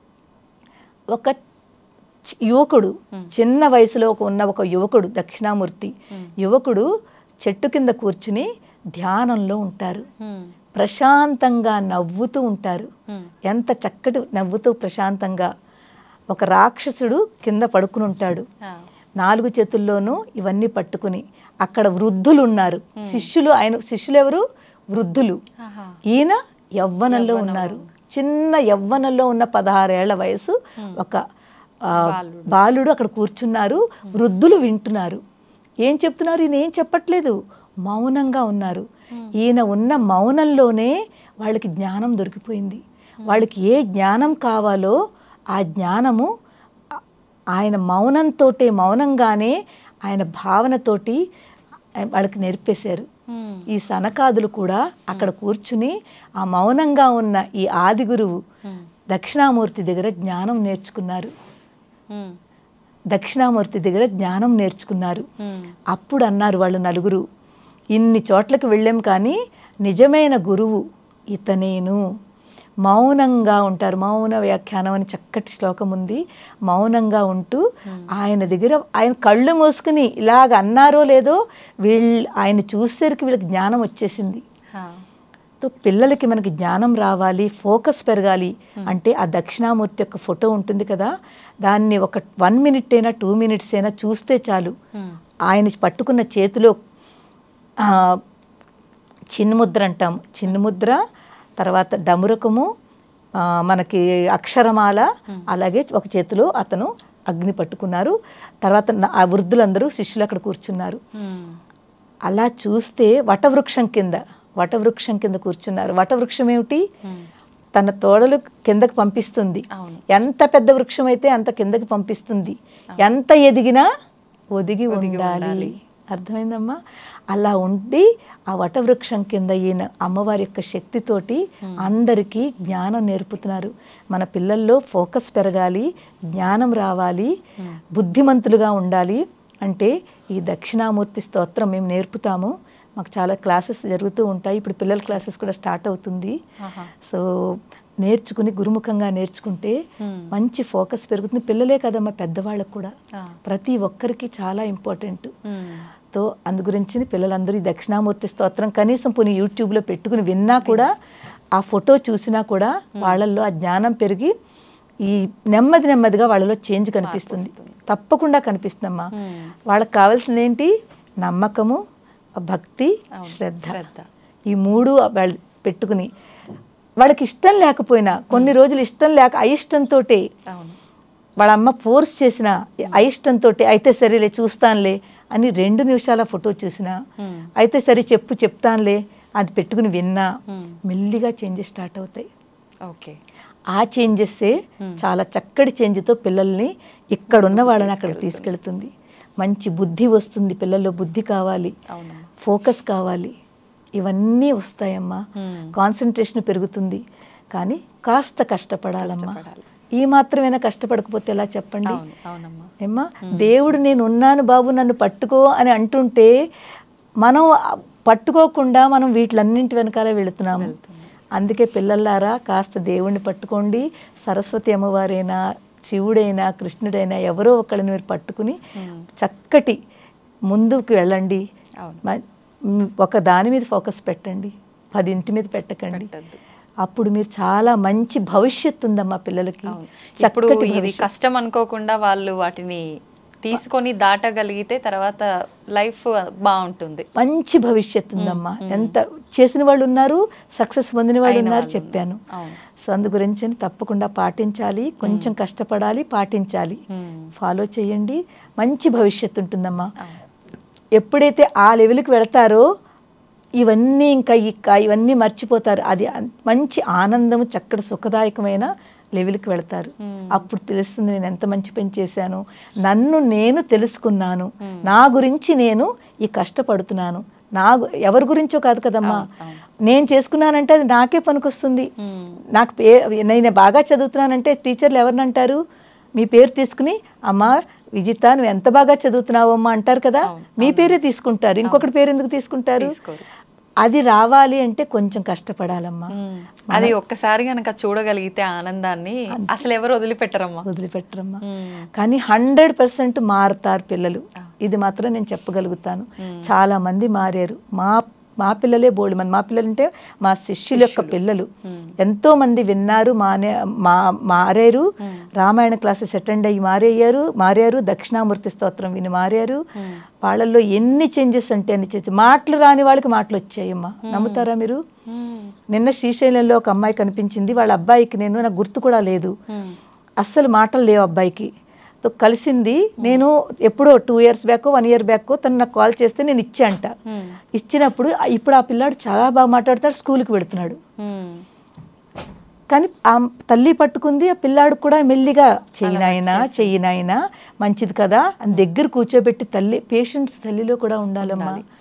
ఒక చి- యువకుడు చిన్న వయసులో ఒక- ఉన్న ఒక యువకుడు దక్షిణామూర్తి యువకుడు చెట్టు కింద కూర్చుని ధ్యానంలో ఉంటారు మ్మ్. ప్రశాంతంగా నవ్వుతూ ఉంటారు మ్మ్. ఎంత చక్కటి నవ్వుతూ ప్రశాంతంగా ఒక రాక్షసుడు కింద పడుకుని ఉంటాడు ఆ. నాలుగు చేతుల్లోనూ ఇవన్నీ పట్టుకుని అక్కడ వృద్ధులు ఉన్నారు శిష్యులు ఆయన శిష్యులు ఎవరు వృద్ధులు ఆహా. ఈయన యవ్వనంలో ఉన్నారు చిన్న యవ్వనంలో ఉన్న పదహారేళ్ల వయసు ఒక ఆ, బాలుడు. బాలుడు అక్కడ కూర్చున్నారు వృద్ధులు వింటున్నారు ఏం చెప్తున్నారు ఈయన ఏం చెప్పట్లేదు మౌనంగా ఉన్నారు ఈయన ఉన్న మౌనంలోనే వాళ్ళకి జ్ఞానం దొరికిపోయింది వాళ్ళకి ఏ జ్ఞానం కావాలో ఆ జ్ఞానము ఆ- ఆయన మౌనంతోటే మౌనంగానే ఆయన భావనతోటి ఆయన వాళ్ళకి నేర్పేశారు మ్మ్. ఈ సనకాదులు కూడా అక్కడ కూర్చుని ఆ మౌనంగా ఉన్న ఈ ఆది గురువు మ్మ్. దక్షిణామూర్తి దగ్గర జ్ఞానం నేర్చుకున్నారు మ్మ్. దక్షిణామూర్తి దగ్గర జ్ఞానం నేర్చుకున్నారు మ్మ్. అప్పుడు అన్నారు వాళ్ళు నలుగురు ఇన్ని చోట్లకు వెళ్ళాం కానీ నిజమైన గురువు ఇతనేను మౌనంగా ఉంటారు మౌన వ్యాఖ్యానం అని చక్కటి శ్లోకం ఉంది మౌనంగా ఉంటూ ఆయన దగ్గర ఆయన కళ్ళు మూసుకుని ఇలాగ అన్నారో లేదో వీళ్ళు ఆయన చూసేసరికి వీళ్ళకి జ్ఞానం వచ్చేసింది హా. తో పిల్లలకి మనకి జ్ఞానం రావాలి ఫోకస్ పెరగాలి అంటే ఆ దక్షిణామూర్తి యొక్క ఫోటో ఉంటుంది కదా దాన్ని ఒక వన్ మినిట్ అయినా టూ మినిట్స్ అయినా చూస్తే చాలు మ్మ్. ఆయన పట్టుకున్న చేతిలో ఆ, చిన్ముద్ర అంటాం చిన్ముద్ర తర్వాత డమురకము ఆ, మనకి అక్షరమాల అలాగే ఒక చేతిలో అతను అగ్ని పట్టుకున్నారు తర్వాత నా- ఆ వృద్ధులందరూ శిష్యులు అక్కడ కూర్చున్నారు మ్మ్. అలా చూస్తే వటవృక్షం కింద వటవృక్షం కింద కూర్చున్నారు వటవృక్షం ఏమిటి మ్మ్. తన తోడలు కిందకి పంపిస్తుంది అవును ఎంత పెద్ద వృక్షం అయితే అంత కిందకి పంపిస్తుంది ఎంత ఎదిగినా ఒదిగి ఉండాలి అర్థమైందమ్మా అలా ఉండి ఆ వటవృక్షం కింద ఈయన అమ్మవారి యొక్క శక్తితోటి అందరికీ జ్ఞానం నేర్పుతున్నారు మన పిల్లల్లో ఫోకస్ పెరగాలి జ్ఞానం రావాలి బుద్ధిమంతులుగా ఉండాలి అంటే ఈ దక్షిణామూర్తి స్తోత్రం మేము నేర్పుతాము మాకు చాలా క్లాసెస్ జరుగుతూ ఉంటాయి ఇప్పుడు పిల్లల క్లాసెస్ కూడా స్టార్ట్ అవుతుంది ఆహా. సో నేర్చుకుని గురుముఖంగా నేర్చుకుంటే మ్మ్. మంచి ఫోకస్ పెరుగుతుంది పిల్లలే కదమ్మా పెద్దవాళ్ళకు కూడా ఆ. ప్రతి ఒక్కరికి చాలా ఇంపార్టెంట్ మ్మ్. తో అందు గురించి పిల్లలందరూ ఈ దక్షిణామూర్తి స్తోత్రం కనీసం పోనీ యూట్యూబ్లో పెట్టుకుని విన్నా కూడా ఆ ఫోటో చూసినా కూడా వాళ్ళల్లో ఆ జ్ఞానం పెరిగి ఈ నెమ్మది నెమ్మదిగా వాళ్ళలో చేంజ్ కనిపిస్తుంది తప్పకుండా కనిపిస్తుందమ్మా మ్మ్. వాళ్ళకి కావాల్సింది ఏంటి నమ్మకము భక్తి అవును. శ్రద్ధ శ్రద్ధ ఈ మూడు వాళ్ళు పెట్టుకుని వాళ్ళకి ఇష్టం లేకపోయినా కొన్ని రోజులు ఇష్టం లేక అయిష్టంతో అవును వాళ్ళ అమ్మ ఫోర్స్ చేసిన అయిష్టంతో అయితే సరేలే చూస్తానులే అని రెండు నిమిషాల ఫోటో చూసినా మ్మ్. అయితే సరే చెప్పు చెప్తానులే అది పెట్టుకుని విన్నా మ్మ్. మెల్లిగా చేంజెస్ స్టార్ట్ అవుతాయి ఓకే ఆ చేంజెస్సే చాలా చక్కటి చేంజ్తో పిల్లల్ని ఇక్కడున్న వాళ్ళని అక్కడ తీసుకెళ్తుంది మంచి బుద్ధి వస్తుంది పిల్లల్లో బుద్ధి కావాలి అవునమ్మా ఫోకస్ కావాలి ఇవన్నీ వస్తాయమ్మా మ్మ్. కాన్సన్ట్రేషన్ పెరుగుతుంది కానీ కాస్త కష్టపడాలమ్మా కష్టపడాలి. ఈ మాత్రమైనా కష్టపడకపోతే ఎలా చెప్పండి అవును అవునమ్మా ఏమ్మా దేవుడు నేను ఉన్నాను బాబు నన్ను పట్టుకో అని అంటుంటే మనం పట్టుకోకుండా మనం వీటిలన్నింటి వెనకాల వెళుతున్నాము అందుకే పిల్లలారా కాస్త దేవుణ్ణి పట్టుకోండి సరస్వతి అమ్మవారైనా శివుడైనా కృష్ణుడైనా ఎవరో ఒకళ్ళని మీరు పట్టుకుని మ్మ్. చక్కటి ముందుకు వెళ్ళండి అవును మ- మ్, ఒక దాని మీద ఫోకస్ పెట్టండి పది ఇంటి మీద పెట్టకండి పెట్టద్దు. అప్పుడు మీరు చాలా మంచి భవిష్యత్తు ఉందమ్మా పిల్లలకి అవును. ఇప్పుడు చక్కటి ఇది భవిష్యత్తు. కష్టం అనుకోకుండా వాళ్ళు వాటిని తీసుకొని దాటగలిగితే తర్వాత లైఫ్ బాగుంటుంది మంచి భవిష్యత్తు ఉందమ్మా ఎంత చేసిన వాళ్ళు ఉన్నారు సక్సెస్ పొందిన వాళ్ళు అయిన ఉన్నారు వాళ్ళు చెప్పాను అవును సో అందు గురించి తప్పకుండా పాటించాలి కొంచెం కష్టపడాలి పాటించాలి మ్మ్. ఫాలో చేయండి మంచి భవిష్యత్తు ఉంటుందమ్మా అవును. ఎప్పుడైతే ఆ లెవెల్కి వెళతారో ఇవన్నీ ఇంకా ఇక ఇవన్నీ మర్చిపోతారు అది అన్- మంచి ఆనందము చక్కటి సుఖదాయకమైన లెవెల్కి వెళతారు మ్మ్. అప్పుడు తెలుస్తుంది నేను ఎంత మంచి పని చేశాను నన్ను నేను తెలుసుకున్నాను నా గురించి నేను ఈ కష్టపడుతున్నాను నా గు- ఎవరి గురించో కాదు కదమ్మా అవును. నేను చేసుకున్నానంటే అది నాకే పనికొస్తుంది మ్మ్. నాకు పే నేను బాగా చదువుతున్నానంటే టీచర్లు ఎవరిని అంటారు మీ పేరు తీసుకుని అమ్మా విజిత నువ్వు ఎంత బాగా చదువుతున్నావు అమ్మా అంటారు కదా అవును, మీ పేరే తీసుకుంటారు ఇంకొకటి పేరు ఎందుకు తీసుకుంటారు తీసుకోరు. అది రావాలి అంటే కొంచెం కష్టపడాలమ్మా మ్మ్. అది ఒక్కసారి గనక చూడగలిగితే ఆ ఆనందాన్ని అసలు ఎవరు వదిలిపెట్టరమ్మా వదిలిపెట్టరమ్మా మ్మ్. కానీ హండ్రెడ్ పర్సెంట్ మారుతారు పిల్లలు ఇది మాత్రం నేను చెప్పగలుగుతాను చాలా మంది మారారు మా మా పిల్లలే బోల్డ్ మంది మా పిల్లలు అంటే మా శిష్యుల యొక్క పిల్లలు ఎంతో మంది విన్నారు మానే మా మారారు రామాయణ క్లాసెస్ అటెండ్ అయ్యి మారయ్యారు మారారు దక్షిణామూర్తి స్తోత్రం విని మారారు వాళ్ళల్లో ఎన్ని చేంజెస్ అంటే అన్ని చేంజెస్ మాటలు రాని వాళ్ళకి మాటలు వచ్చాయమ్మా నమ్ముతారా మీరు మ్మ్. నిన్న శ్రీశైలంలో ఒక అమ్మాయి కనిపించింది వాళ్ళ అబ్బాయికి నేను నాకు గుర్తు కూడా లేదు మ్మ్. అస్సలు మాటలు లేవు అబ్బాయికి తో కలిసింది నేను ఎప్పుడో two years back one year back తను నాకు కాల్ చేస్తే నేను ఇచ్చా అంట మ్మ్. ఇచ్చినప్పుడు ఆ- ఇప్పుడు ఆ పిల్లాడు చాలా బాగా మాట్లాడతాడు స్కూల్కి పెడుతున్నాడు మ్మ్. కానీ ఆ తల్లి పట్టుకుంది ఆ పిల్లాడు కూడా మెల్లిగా చెయ్యినాయనా చెయ్యినాయనా మంచిది కదా అని దగ్గర కూర్చోబెట్టి తల్లి పేషెంట్స్ తల్లిలో కూడా ఉండాలమ్మా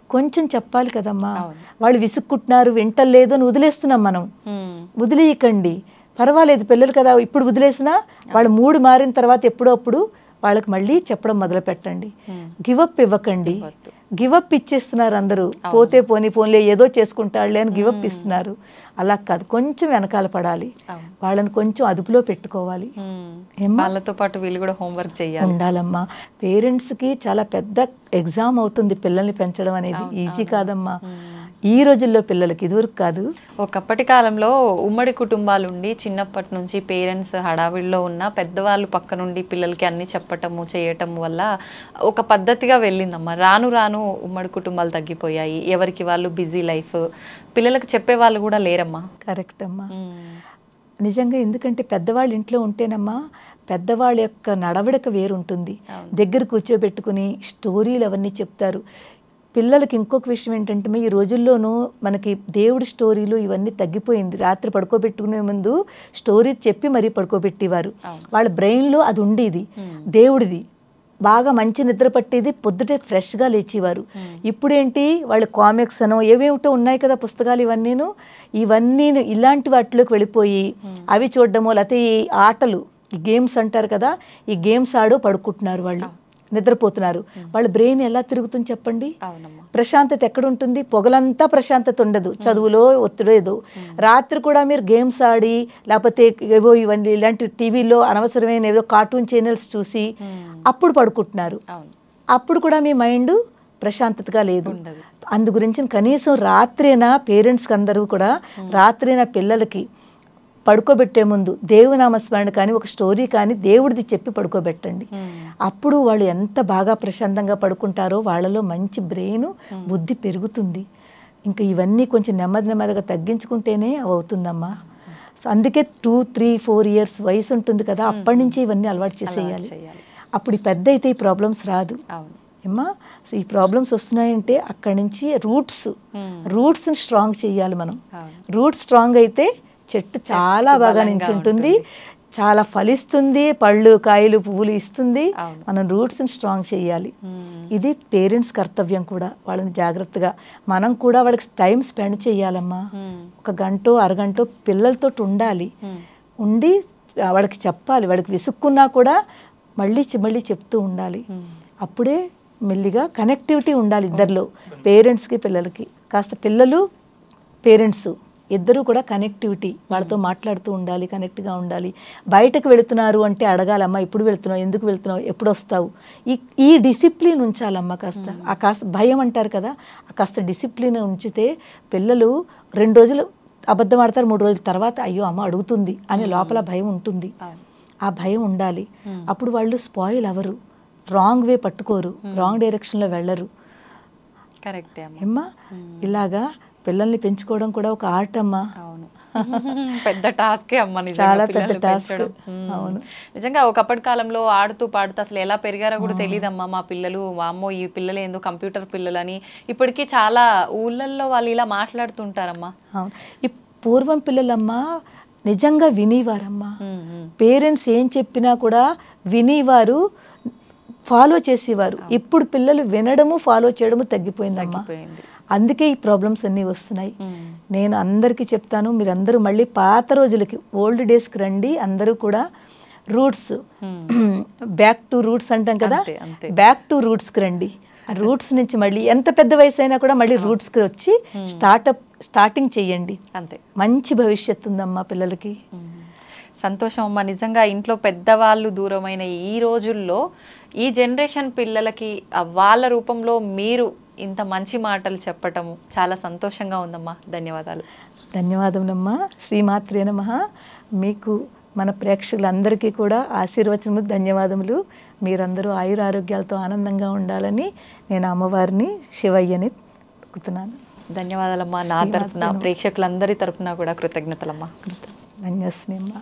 కొంచెం చెప్పాలి కదమ్మా అవును. వాళ్ళు విసుక్కుంటున్నారు వింటలేదు అని వదిలేస్తున్నాం మనం ఉమ్, వదిలేయకండి పర్వాలేదు పిల్లలు కదా ఇప్పుడు వదిలేసినా వాళ్ళు మూడు మారిన తర్వాత ఎప్పుడో అప్పుడు వాళ్ళకి మళ్ళీ చెప్పడం మొదలు పెట్టండి ఉమ్. గివప్ ఇవ్వకండి ఇవ్వద్దు. గివప్ ఇచ్చేస్తున్నారు అందరూ పోతే పోనీ పోన్లే ఏదో చేసుకుంటాడులే అని గివప్ ఇస్తున్నారు అలా కాదు కొంచెం వెనకాల పడాలి అవును. వాళ్ళని కొంచెం అదుపులో పెట్టుకోవాలి ఉమ్. ఏమ్మా? వాళ్ళతో పాటు వీళ్ళు కూడా హోంవర్క్ చేయాలి ఉండాలమ్మా పేరెంట్స్కి చాలా పెద్ద ఎగ్జామ్ అవుతుంది పిల్లల్ని పెంచడం అనేది ఈజీ కాదమ్మా ఈ రోజుల్లో పిల్లలకి ఇదివరకు కాదు ఒకప్పటి కాలంలో ఉమ్మడి కుటుంబాలు ఉండి చిన్నప్పటి నుంచి పేరెంట్స్ హడావిడిలో ఉన్న పెద్దవాళ్ళు పక్క నుండి పిల్లలకి అన్ని చెప్పటము చేయటము వల్ల ఒక పద్ధతిగా వెళ్ళిందమ్మా రాను రాను ఉమ్మడి కుటుంబాలు తగ్గిపోయాయి ఎవరికి వాళ్ళు బిజీ లైఫ్ పిల్లలకు చెప్పే వాళ్ళు కూడా లేరమ్మా కరెక్ట్ అమ్మా ఉమ్, నిజంగా ఎందుకంటే పెద్దవాళ్ళు ఇంట్లో ఉంటేనమ్మా పెద్దవాళ్ళ యొక్క నడవడిక వేరుంటుంది అవును. దగ్గర కూర్చోబెట్టుకుని స్టోరీలు అవన్నీ చెప్తారు పిల్లలకి ఇంకొక విషయం ఏంటంటే ఈ రోజుల్లోనూ మనకి దేవుడి స్టోరీలు ఇవన్నీ తగ్గిపోయింది రాత్రి పడుకోబెట్టుకునే ముందు స్టోరీ చెప్పి మరీ పడుకోబెట్టేవారు అవును. వాళ్ళ బ్రెయిన్లో అది ఉండేది Hmm. దేవుడిది బాగా మంచి నిద్ర పట్టేది పొద్దుటే ఫ్రెష్గా లేచేవారు ఇప్పుడేంటి వాళ్ళు కామిక్స్ అనో ఏవేమిటో ఉన్నాయి కదా పుస్తకాలు ఇవన్నీను ఇవన్నీ ఇలాంటి వాటిలోకి వెళ్ళిపోయి అవి చూడడమో లేకపోతే ఈ ఆటలు ఈ గేమ్స్ అంటారు కదా ఈ గేమ్స్ ఆడో పడుకుంటున్నారు వాళ్ళు నిద్రపోతున్నారు వాళ్ళ బ్రెయిన్ ఎలా తిరుగుతుంది చెప్పండి అవునమ్మా ప్రశాంతత ఎక్కడ ఉంటుంది పొగలంతా ప్రశాంతత ఉండదు చదువులో ఒత్తిడి ఏదో రాత్రి కూడా మీరు గేమ్స్ ఆడి లేకపోతే ఏవో ఇవన్నీ ఇలాంటి టీవీలో అనవసరమైన ఏదో కార్టూన్ ఛానల్స్ చూసి అప్పుడు పడుకుంటున్నారు అవును అప్పుడు కూడా మీ మైండ్ ప్రశాంతతగా లేదు ఉండదు అందు గురించి కనీసం రాత్రైనా పేరెంట్స్కి అందరూ కూడా రాత్రైనా పిల్లలకి పడుకోబెట్టే ముందు దేవునామస్మరణ కానీ ఒక స్టోరీ కానీ దేవుడిది చెప్పి పడుకోబెట్టండి ఉమ్, అప్పుడు వాళ్ళు ఎంత బాగా ప్రశాంతంగా పడుకుంటారో వాళ్ళలో మంచి బ్రెయిన్ బుద్ధి పెరుగుతుంది ఇంకా ఇవన్నీ కొంచెం నెమ్మది నెమ్మదిగా తగ్గించుకుంటేనే అవి అవుతుందమ్మా సో అందుకే టూ త్రీ ఫోర్ ఇయర్స్ వయసు ఉంటుంది కదా అప్పటి నుంచి ఇవన్నీ అలవాటు చేసేయాలి చేయాలి అప్పుడు ఈ పెద్ద అయితే ఈ ప్రాబ్లమ్స్ రాదు అవును ఏమ్మా సో ఈ ప్రాబ్లమ్స్ వస్తున్నాయంటే అక్కడి నుంచి రూట్స్ ఉమ్, రూట్స్ని స్ట్రాంగ్ చేయాలి మనం అవును రూట్ స్ట్రాంగ్ అయితే చెట్టు చాలా బాగా బలంగా నించుంటుంది చాలా ఫలిస్తుంది పళ్ళు కాయలు పువ్వులు ఇస్తుంది అవును. మనం రూట్స్ని స్ట్రాంగ్ చేయాలి ఉమ్, ఇది పేరెంట్స్ కర్తవ్యం కూడా వాళ్ళని జాగ్రత్తగా మనం కూడా వాళ్ళకి టైం స్పెండ్ చేయాలమ్మా ఉమ్, ఒక గంటో అరగంటో పిల్లలతో ఉండాలి ఉమ్, ఉండి ఆ, వాళ్ళకి చెప్పాలి వాళ్ళకి విసుక్కున్నా కూడా మళ్ళీ చి- మళ్ళీ చెప్తూ ఉండాలి ఉమ్. అప్పుడే మెల్లిగా కనెక్టివిటీ ఉండాలి ఇద్దరిలో పేరెంట్స్కి పిల్లలకి కాస్త పిల్లలు పేరెంట్స్ ఇద్దరు కూడా కనెక్టివిటీ వాళ్ళతో మాట్లాడుతూ ఉండాలి కనెక్ట్గా ఉండాలి బయటకు వెళుతున్నారు అంటే అడగాలమ్మా ఎప్పుడు వెళ్తున్నావు ఎందుకు వెళ్తున్నావు ఎప్పుడు వస్తావు ఈ ఈ డిసిప్లిన్ ఉంచాలమ్మా కాస్త ఆ కాస్త భయం అంటారు కదా ఆ కాస్త డిసిప్లిన్ ఉంచితే పిల్లలు రెండు రోజులు అబద్ధం ఆడతారు మూడు రోజుల తర్వాత అయ్యో అమ్మ అడుగుతుంది అనే లోపల భయం ఉంటుంది అవును ఆ భయం ఉండాలి అప్పుడు వాళ్ళు స్పాయిల్ అవ్వరు రాంగ్ వే పట్టుకోరు రాంగ్ డైరెక్షన్లో వెళ్ళరు కరెక్టే అమ్మా ఏమ్మా ఇలాగా పిల్లల్ని పెంచుకోవడం కూడా ఒక ఆర్ట్ అమ్మా అవును పెద్ద టాస్కే అమ్మ నిజంగా చాలా పెద్ద పిల్లల్ని task. పెంచడం. మ్మ్. అవును. నిజంగా ఒకప్పటి కాలంలో ఆడుతూ పాడుతూ అసలు ఎలా పెరిగారో కూడా తెలియదమ్మా మా పిల్లలు వామ్మో ఈ పిల్లలు ఏందో కంప్యూటర్ పిల్లలని ఇప్పటికీ చాలా ఊళ్ళల్లో వాళ్ళు ఇలా మాట్లాడుతుంటారమ్మా అవును ఈ పూర్వం పిల్లలమ్మా నిజంగా వినేవారమ్మా మ్మ్, మ్మ్. పేరెంట్స్ ఏం చెప్పినా కూడా వినేవారు ఫాలో చేసేవారు ఇప్పుడు పిల్లలు వినడము ఫాలో చేయడము తగ్గిపోయిందమ్మా తగ్గిపోయింది అందుకే ఈ ప్రాబ్లమ్స్ అన్నీ వస్తున్నాయి మ్మ్. నేను అందరికీ చెప్తాను మీరందరూ మళ్ళీ పాత రోజులకి ఓల్డ్ డేస్కి రండి అందరూ కూడా రూట్స్ బ్యాక్ టు రూట్స్ అంటాం కదా అంతే, అంతే. బ్యాక్ టు రూట్స్కి రండి ఆ రూట్స్ నుంచి మళ్ళీ ఎంత పెద్ద వయసు అయినా కూడా మళ్ళీ రూట్స్కి వచ్చి స్టార్టప్ స్టార్టింగ్ చెయ్యండి అంతే మంచి భవిష్యత్తు ఉందమ్మా పిల్లలకి మ్మ్. సంతోషం అమ్మ నిజంగా ఇంట్లో పెద్దవాళ్ళు దూరమైన ఈ రోజుల్లో ఈ జనరేషన్ పిల్లలకి ఆ వాళ్ళ రూపంలో మీరు ఇంత మంచి మాటలు చెప్పటము చాలా సంతోషంగా ఉందమ్మా ధన్యవాదాలు ధన్యవాదములమ్మా శ్రీమాత్రే నమ మీకు మన ప్రేక్షకులందరికీ కూడా ఆశీర్వచనము ధన్యవాదములు మీరందరూ ఆయురారోగ్యాలతో ఆనందంగా ఉండాలని నేను అమ్మవారిని శివయ్యని కోరుతున్నాను ధన్యవాదాలమ్మా నా తరపున ప్రేక్షకులందరి తరపున కూడా కృతజ్ఞతలమ్మా ధన్యస్మి అమ్మ